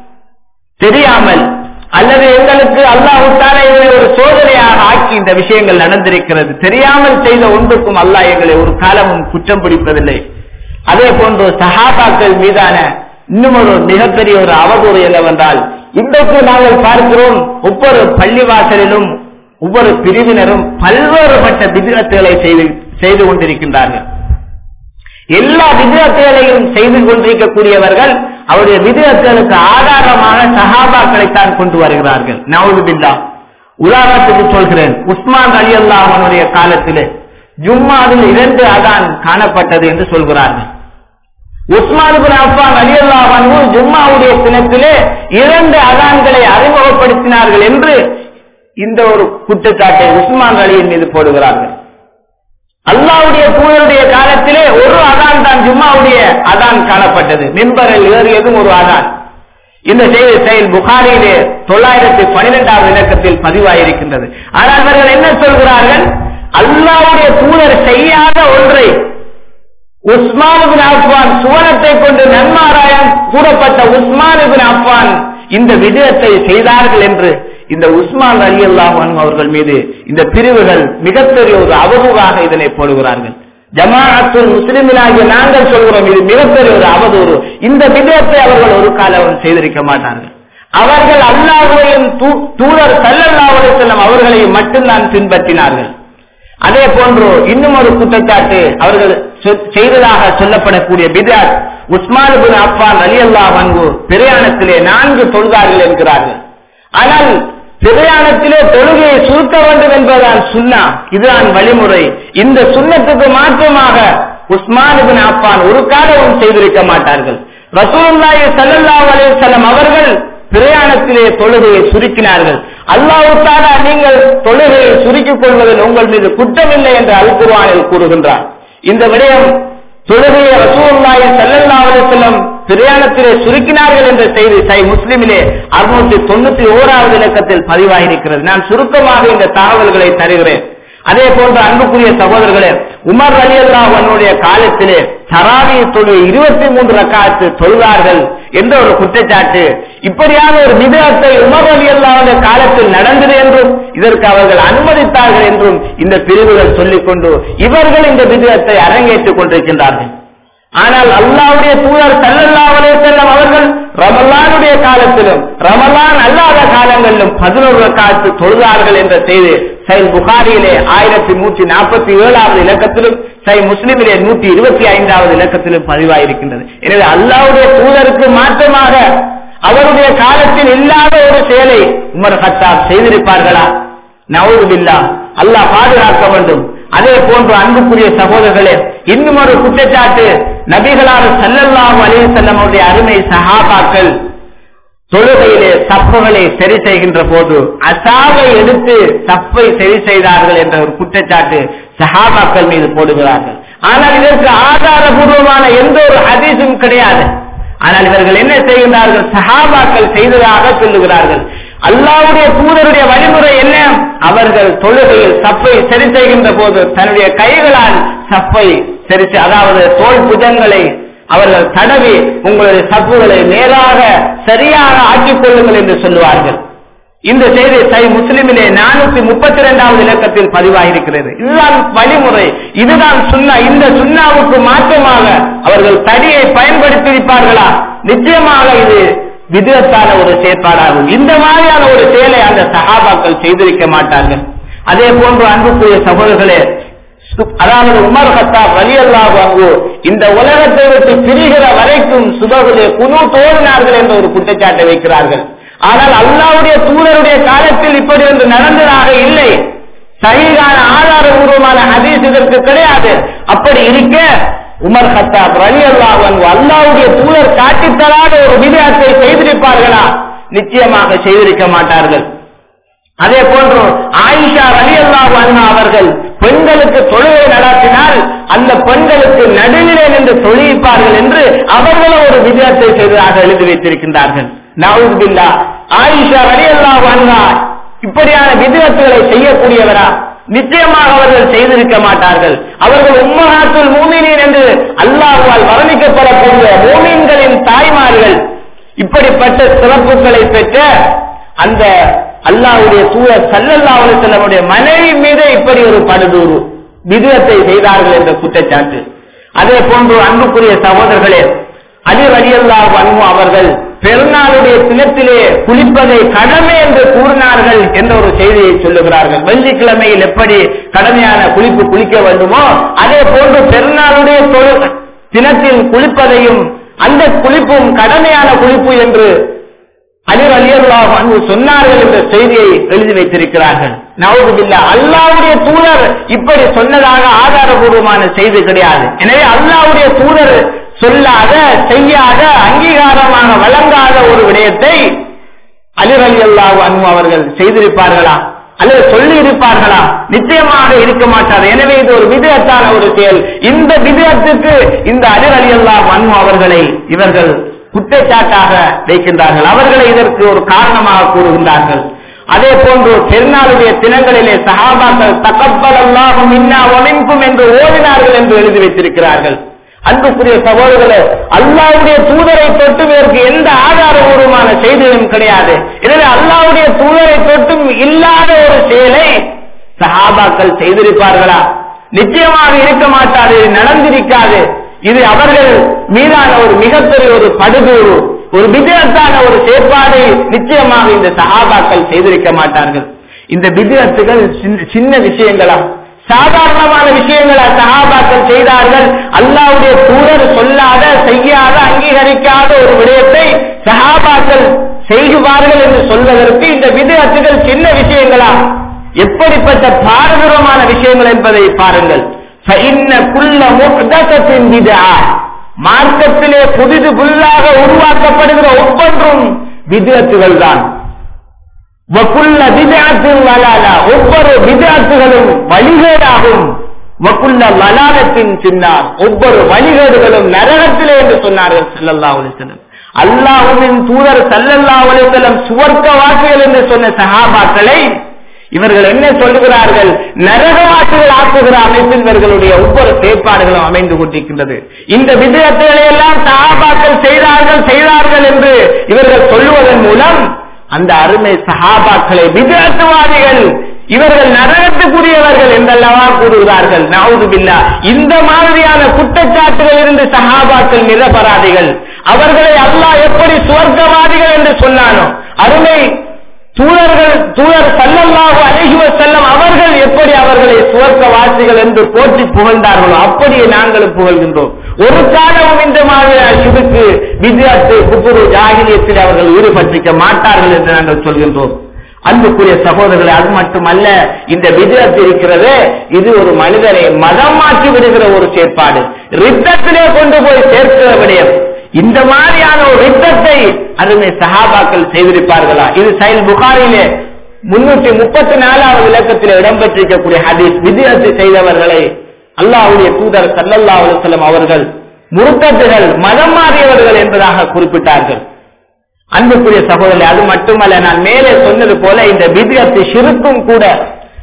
தெரியாமல் அல்லது எங்களுக்கு அல்லாஹுத்தான இதை ஒரு சோதனையாக ஆக்கி இந்த விஷயங்கள் நடந்திருக்கிறது தெரியாமல் செய்த ஒன்றுக்கும் அல்லாஹ் எங்களை ஒரு காலமும் குற்றம் பிடிப்பதில்லை அதே போன்று சஹாபாக்கள் மீதான இன்னும் ஒரு மிகப்பெரிய ஒரு அவதூறு என்னவென்றால் இன்றைக்கு நாங்கள் பார்க்கிறோம் ஒவ்வொரு பள்ளிவாசலிலும் ஒவ்வொரு பிரிவினரும் பல்வேறுபட்ட விதிரத்துகளை செய்து செய்து கொண்டிருக்கின்றார்கள் எல்லா விதிரத்துகளையும் செய்து கொண்டிருக்கக்கூடியவர்கள் அவருடைய விதிரத்துகளுக்கு ஆதாரமான சஹாபாக்களைத்தான் கொண்டு வருகிறார்கள் நவுதுபில்லா உதாரணத்துக்கு சொல்கிறேன் உஸ்மான் அலி அல்லாஹனுடைய காலத்திலே ஜும்மாவில் இரண்டு அதான் காணப்பட்டது என்று சொல்கிறார்கள் உஸ்மான் அப்பான் அலி அல்லாஹனு ஜும்மாவுடைய தினத்திலே இரண்டு அதான்களை அறிமுகப்படுத்தினார்கள் என்று இந்த ஒரு குற்றச்சாட்டை உஸ்மான் அலியின் மீது போடுகிறார்கள் அல்லாவுடைய தூதருடைய காலத்திலே ஒரு அதான் தான் ஜும்மாவுடைய அதான் காணப்பட்டது மின்பரில் ஏறியதும் ஒரு அதான் இந்த செய்தி செயல் புகாரியிலே தொள்ளாயிரத்தி பனிரெண்டாவது இலக்கத்தில் பதிவாயிருக்கின்றது ஆனால் அவர்கள் என்ன சொல்கிறார்கள் அல்லாவுடைய தூதர் செய்யாத ஒன்றை உஸ்மான் அப்பான் சுவனத்தை கொண்டு நன்மாராயம் கூறப்பட்ட உஸ்மான் அப்பான் இந்த விஜயத்தை செய்தார்கள் என்று இந்த உஸ்மான் அலி அல்லாஹன் அவர்கள் மீது இந்த பிரிவுகள் மிகப்பெரிய ஒரு அவதூறாக இதனை போடுகிறார்கள் ஜமாஅத்துல் முஸ்லிமிலாகிய நாங்கள் சொல்கிறோம் இது மிகப்பெரிய ஒரு அவதூறு இந்த விதத்தை அவர்கள் ஒரு காலம் செய்திருக்க மாட்டார்கள் அவர்கள் அல்லாஹுவையும் தூதர் சல்லல்லாஹுடைய செல்லம் அவர்களையும் மட்டும்தான் பின்பற்றினார்கள் அதே போன்று இன்னும் ஒரு குற்றச்சாட்டு அவர்கள் செய்ததாக சொல்லப்படக்கூடிய பிதாத் உஸ்மான் அப்பான் அலி அல்லாஹ் வன்கு பிரயாணத்திலே நான்கு தொழுதார்கள் என்கிறார்கள் ஆனால் பிரயாணத்திலே தொழுகையை சுருக்க வேண்டும் என்பதுதான் சுண்ணா இதுதான் வழிமுறை இந்த சுண்ணத்துக்கு மாற்றமாக உஸ்மான் அப்பான் ஒரு காலமும் செய்திருக்க மாட்டார்கள் ரசூலுல்லாஹி ஸல்லல்லாஹு அலைஹி வஸல்லம் அவர்கள் பிரயாணத்திலே தொழுகையை சுருக்கினார்கள் அல்லாஹு தாலா நீங்கள் தொழுகையை சுருக்கிக் கொள்வதில் உங்கள் மீது குற்றமில்லை என்று அல்குர்வானில் கூறுகின்றார் இந்த விடயம் தொழுகையை ரசூலுல்லாஹி ஸல்லல்லாஹு அலைஹி வஸல்லம் பிரயாணத்திலே சுருக்கினார்கள் என்ற செய்தி சை முஸ்லிமிலே அறுநூற்றி தொண்ணூத்தி ஓராவது இலக்கத்தில் பதிவாகியிருக்கிறது நான் சுருக்கமாக இந்த தகவல்களை தருகிறேன் அதே போன்று அன்புக்குரிய சகோதரர்களே உமர் அலி அல்லாஹனுடைய காலத்திலே தராவி தொழு இருபத்தி மூன்று ரக்காத்து தொழுவார்கள் என்ற ஒரு குற்றச்சாட்டு இப்படியான ஒரு விதத்தை உமர் அலி அல்லாவுடைய காலத்தில் நடந்தது என்றும் இதற்கு அவர்கள் அனுமதித்தார்கள் என்றும் இந்த பிரிவுகள் சொல்லிக்கொண்டு இவர்கள் இந்த விதத்தை அரங்கேற்றுக் கொண்டிருக்கின்றார்கள் ஆனால் அல்லாவுடைய தூதர் சல்லல்லாஹு செல்லம் அவர்கள் ரமலானுடைய காலத்திலும் ரமலான் அல்லாத காலங்களிலும் பதினோரு காலத்து தொழுதார்கள் என்ற செய்தி சை புகாரியிலே ஆயிரத்தி நூற்றி நாற்பத்தி ஏழாவது இலக்கத்திலும் சை முஸ்லிமிலே நூற்றி இருபத்தி ஐந்தாவது இலக்கத்திலும் பதிவாயிருக்கின்றது எனவே அல்லாவுடைய தூதருக்கு மாற்றமாக அவருடைய காலத்தில் இல்லாத ஒரு செயலை உமர் ஹத்தாப் செய்திருப்பார்களா நவுதுபில்லா அல்லாஹ் பாதுகாக்க வேண்டும் அதே போன்று அன்புக்குரிய சகோதரர்களே இன்னும் ஒரு குற்றச்சாட்டு நபிகளார் சல்லல்லாஹு அலைஹி செல்லமுடைய அருமை சஹாபாக்கள் தொழுகையிலே சப்புகளை சரி செய்கின்ற போது அசாவை எடுத்து சப்பை சரி செய்தார்கள் என்ற ஒரு குற்றச்சாட்டு சஹாபாக்கள் மீது போடுகிறார்கள் ஆனால் இதற்கு ஆதாரபூர்வமான எந்த ஒரு ஹதீஸும் கிடையாது ஆனால் இவர்கள் என்ன செய்கின்றார்கள் சஹாபாக்கள் செய்ததாக சொல்லுகிறார்கள் அல்லாவுடைய தூதருடைய வழிமுறை என்ன அவர்கள் தொழுகையில் சப்பை சரி செய்கின்ற போது தன்னுடைய கைகளால் சப்பை சரி அதாவது தோல் புஜங்களை அவர்கள் தடவி உங்களுடைய சப்புகளை நேராக சரியாக ஆக்கிக் கொள்ளுங்கள் என்று சொல்லுவார்கள் இந்த செய்தி சை முஸ்லிமிலே நானூத்தி முப்பத்தி இரண்டாவது இலக்கத்தில் பதிவாகிருக்கிறது இதுதான் வழிமுறை இதுதான் சுண்ணா இந்த சுண்ணாவுக்கு மாற்றமாக அவர்கள் தடியை பயன்படுத்தியிருப்பார்களா நிச்சயமாக இது விதத்தான ஒரு செயற்பாடாகும் இந்த மாதிரியான ஒரு செயலை அந்த சகாபாக்கள் செய்திருக்க மாட்டார்கள் அதே போன்று அன்புக்குரிய சகோதரர்களே அதாவது உமர் ஹத்தாப் அலி அல்லாஹ் அங்கு இந்த உலகத்தை விட்டு பிரிகிற வரைக்கும் சுபகுலே குழு தோழினார்கள் என்ற ஒரு குற்றச்சாட்டை வைக்கிறார்கள் ஆனால் அல்லாவுடைய தூதருடைய காலத்தில் இப்படி ஒன்று நடந்ததாக இல்லை சகிகான ஆதாரபூர்வமான ஹதீஸ் இதற்கு கிடையாது அப்படி இருக்க உமர் ஹத்தாப் அலி அல்லாஹ் அல்லாவுடைய தூதர் காட்டித்தராத ஒரு விதத்தை செய்திருப்பார்களா நிச்சயமாக செய்திருக்க மாட்டார்கள் அதே போன்று ஆயிஷா அலி அல்லாஹ் அவர்கள் பெண்களுக்கு தொழுகை நடத்தினால் அந்த பெண்களுக்கு நடுநிலை நின்று தொழிப்பார்கள் என்று அவர்களும் ஒரு விதத்தை செய்ததாக எழுதி வைத்திருக்கின்றார்கள் நவுதுபில்லா ஆயிஷா அலி அல்லாஹ் இப்படியான விதத்துகளை செய்யக்கூடியவரா நிச்சயமாக அவர்கள் செய்திருக்க மாட்டார்கள் அவர்கள் உம்மகாத்துல் மூமினின் என்று அல்லாஹுவால் வர்ணிக்கப்படக்கூடிய மூமீன்களின் தாய்மார்கள் இப்படிப்பட்ட சிறப்புகளை பெற்ற அந்த அல்லாவுடைய தூதர் சல்லல்லாவுடைய செல்லமுடைய மனைவி மீது இப்படி ஒரு படுதூறு விதத்தை செய்தார்கள் என்ற குற்றச்சாட்டு அதே போன்று அன்புக்குரிய சகோதரர்களே அலி அலியல்லாஹ் அன்பு அவர்கள் பெருநாளுடைய தினத்திலே குளிப்பதை கடமை என்று கூறினார்கள் என்ற ஒரு செய்தியை சொல்லுகிறார்கள் வெள்ளிக்கிழமையில் எப்படி கடமையான குளிப்பு குளிக்க வேண்டுமோ அதே போன்று பெருநாளுடைய தினத்தில் குளிப்பதையும் அந்த குளிப்பும் கடமையான குளிப்பு என்று அலிர் அலியல்லாஹ் அன்பு சொன்னார்கள் என்ற செய்தியை எழுதி வைத்திருக்கிறார்கள் நவதுபில்லா அல்லாவுடைய தூதர் இப்படி சொன்னதாக ஆதாரபூர்வமான செய்தி கிடையாது எனவே அல்லாவுடைய தூதர் சொல்லாத செய்யாத அங்கீகாரமாக வழங்காத ஒரு விடயத்தை அலிர் அலி அல்லாஹ் அன்பு அவர்கள் செய்திருப்பார்களா அல்லது சொல்லி இருப்பார்களா நிச்சயமாக இருக்க மாட்டார் எனவே இது ஒரு விதத்தான ஒரு செயல் இந்த விதத்துக்கு இந்த அலிர் அலி அல்லாஹ் அன்பு அவர்களை இவர்கள் குற்றச்சாட்டாக வைக்கின்றார்கள் அவர்களை இதற்கு ஒரு காரணமாக கூறுகின்றார்கள் அதே போன்று பெருநாளுடைய தினங்களிலே சகாபாக்கள் தகப்பல் அல்லாஹும் இன்னா ஒமின்கும் என்று ஓடினார்கள் என்று எழுதி வைத்திருக்கிறார்கள் அன்புக்குரிய சகோதரர்களே அல்லாவுடைய தூதரை தொட்டு இதற்கு எந்த ஆதாரபூர்வமான செய்தியும் கிடையாது எனவே அல்லாவுடைய தூதரை தொட்டும் இல்லாத ஒரு செயலை சகாபாக்கள் செய்திருப்பார்களா நிச்சயமாக இருக்க மாட்டாது நடந்திருக்காது இது அவர்கள் மீதான ஒரு மிகப்பெரிய ஒரு படுகூறு ஒரு விதத்தான ஒரு செயற்பாடு நிச்சயமாக இந்த சகாபாக்கள் செய்திருக்க மாட்டார்கள் இந்த விதத்துகள் சின்ன விஷயங்களா சாதாரணமான விஷயங்களை சகாபாக்கள் செய்தார்கள் அல்லாவுடைய தூதர் சொல்லாத செய்யாத அங்கீகரிக்காத ஒரு விடயத்தை சகாபாக்கள் செய்குவார்கள் என்று சொல்வதற்கு இந்த விதத்துகள் சின்ன விஷயங்களா எப்படிப்பட்ட பாரதூரமான விஷயங்கள் என்பதை பாருங்கள் மார்க்கத்திலே புதிது புதிதாக உருவாக்கப்படுகிற ஒவ்வொன்றும் விதத்துகள் தான் ஒவ்வொரு விதத்துகளும் வழிகேடாகும் வக்குள்ள வலாலத்தின் சின்னார் ஒவ்வொரு வழிகேடுகளும் நரகத்திலே என்று சொன்னார்கள் சல்லல்லா அலிசலம் அல்லாஹுவின் தூதர் சல்லல்லா அலிசலம் சுவர்க்க வாக்குகள் என்று சொன்ன சகாபாக்களை இவர்கள் என்ன சொல்லுகிறார்கள் நரகவாசிகள் ஆக்குகிற அமைப்பில் இவர்களுடைய ஒவ்வொரு செயற்பாடுகளும் அமைந்து கொண்டிருக்கின்றது இந்த விதயத்துகளை எல்லாம் சகாபாக்கள் செய்தார்கள் செய்தார்கள் என்று இவர்கள் சொல்லுவதன் மூலம் அந்த அருமை சகாபாக்களை விதத்துவாதிகள் இவர்கள் நரகத்துக்குரியவர்கள் என்றல்லவா கூறுகிறார்கள் நாவுது பில்லா இந்த மாதிரியான குற்றச்சாட்டுகள் இருந்து சகாபாக்கள் நிரபராதிகள் அவர்களை அல்லாஹ் எப்படி சுவர்க்கவாதிகள் என்று சொன்னானோ அருமை தூதர்கள் தூதர் சல்லல்லாஹு அலைஹி வஸல்லம் அவர்கள் எப்படி அவர்களை சுவர்க்கவாசிகள் என்று போற்றி புகழ்ந்தார்களோ அப்படியே நாங்களும் புகழ்கின்றோம் ஒரு காலமும் இந்த மாதிரியான சிறுக்கு வித்யாத்து குப்புரு ஜாகிலியத்தில் அவர்கள் ஈடுபட்டிருக்க மாட்டார்கள் என்று நாங்கள் சொல்கின்றோம் அன்புக்குரிய சகோதரர்களே அது மட்டுமல்ல இந்த விதத்து இருக்கிறது இது ஒரு மனிதனை மதம் மாற்றி விடுகிற ஒரு செயற்பாடு ரித்தத்திலே கொண்டு போய் சேர்க்கிற விடயம் இந்த மாதிரியான ஒரு யுத்தத்தை அதுமே சஹாபாக்கள் செய்திருப்பார்களா இது சைல் புகாரிலே முன்னூற்றி முப்பத்தி நாலாவது இலக்கத்தில் இடம்பெற்றிருக்கக்கூடிய ஹதீஸ் விதியத்தை செய்தவர்களை அல்லாஹ்வுடைய தூதர் சல்லல்லா அலுவலம் அவர்கள் முருத்தத்துகள் மதம் மாறியவர்கள் என்பதாக குறிப்பிட்டார்கள் அன்புக்குரிய சகோதரர் அது மட்டுமல்ல நான் மேலே சொன்னது போல இந்த விதியத்தை சிறுக்கும் கூட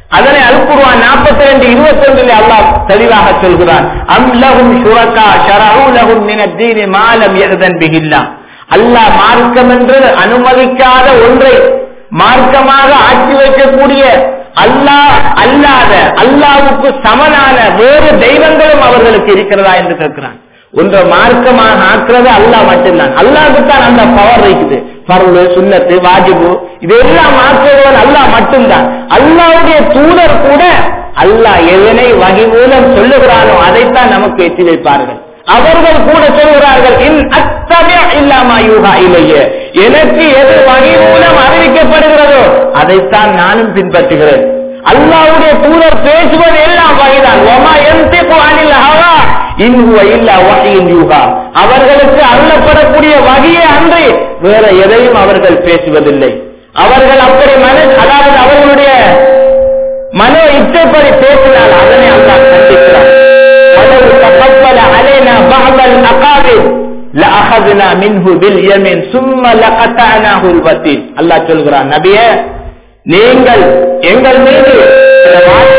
அதனை அல்குருவான் நாற்பத்தி ரெண்டு இருபத்தி ஒன்றில் அல்லாஹ் தெளிவாக சொல்கிறான் அம் லஹும் ஷுரகா ஷரஹு லஹும் மின தீனி மாலம் யஹ்தன் பிஹில்லா அல்லாஹ் மார்க்கம் என்று அனுமதிக்காத ஒன்றை மார்க்கமாக ஆட்சி வைக்கக்கூடிய அல்லாஹ் அல்லாத அல்லாவுக்கு சமனான வேறு தெய்வங்களும் அவர்களுக்கு இருக்கிறதா என்று கேட்கிறான் ஒன்றை மார்க்கமாக ஆக்குறது அல்லாஹ் மட்டும்தான் அல்லாஹுக்கு தான் அந்த பவர் இருக்குது பருவு சுண்ணத்து வாஜிபு இதெல்லாம் மாற்றுவன் அல்லாஹ் மட்டும்தான் அல்லாவுடைய தூதர் கூட அல்லாஹ் எதனை வகை மூலம் சொல்லுகிறானோ அதைத்தான் நமக்கு எட்டி வைப்பார்கள் அவர்கள் கூட சொல்கிறார்கள் இன் அத்தமிய இல்லாமா யூகா இல்லையே எனக்கு எது வகை மூலம் அறிவிக்கப்படுகிறதோ அதைத்தான் நானும் பின்பற்றுகிறேன் அல்லாவுடைய தூதர் பேசுவது எல்லாம் வகைதான் ஒமா எந்திப்பு அனில் ஹவா இன்ஹுவ இல்லா வகையின் யூகா அவர்களுக்கு அருளப்படக்கூடிய வகையே அன்றி வேற எதையும் அவர்கள் பேசுவதில்லை அவர்கள் அப்படி மன அதாவது அவர்களுடைய மனோ இச்சைப்படி பேசினால் அதனை அல்லாஹ் கண்டிக்கிறார் ولو تقبل علينا بعض الأقابل لأخذنا منه باليمين ثم لقطعناه الوتين அல்லாஹ் சொல்கிறான் நபியே நீங்கள் எங்கள் மீது சில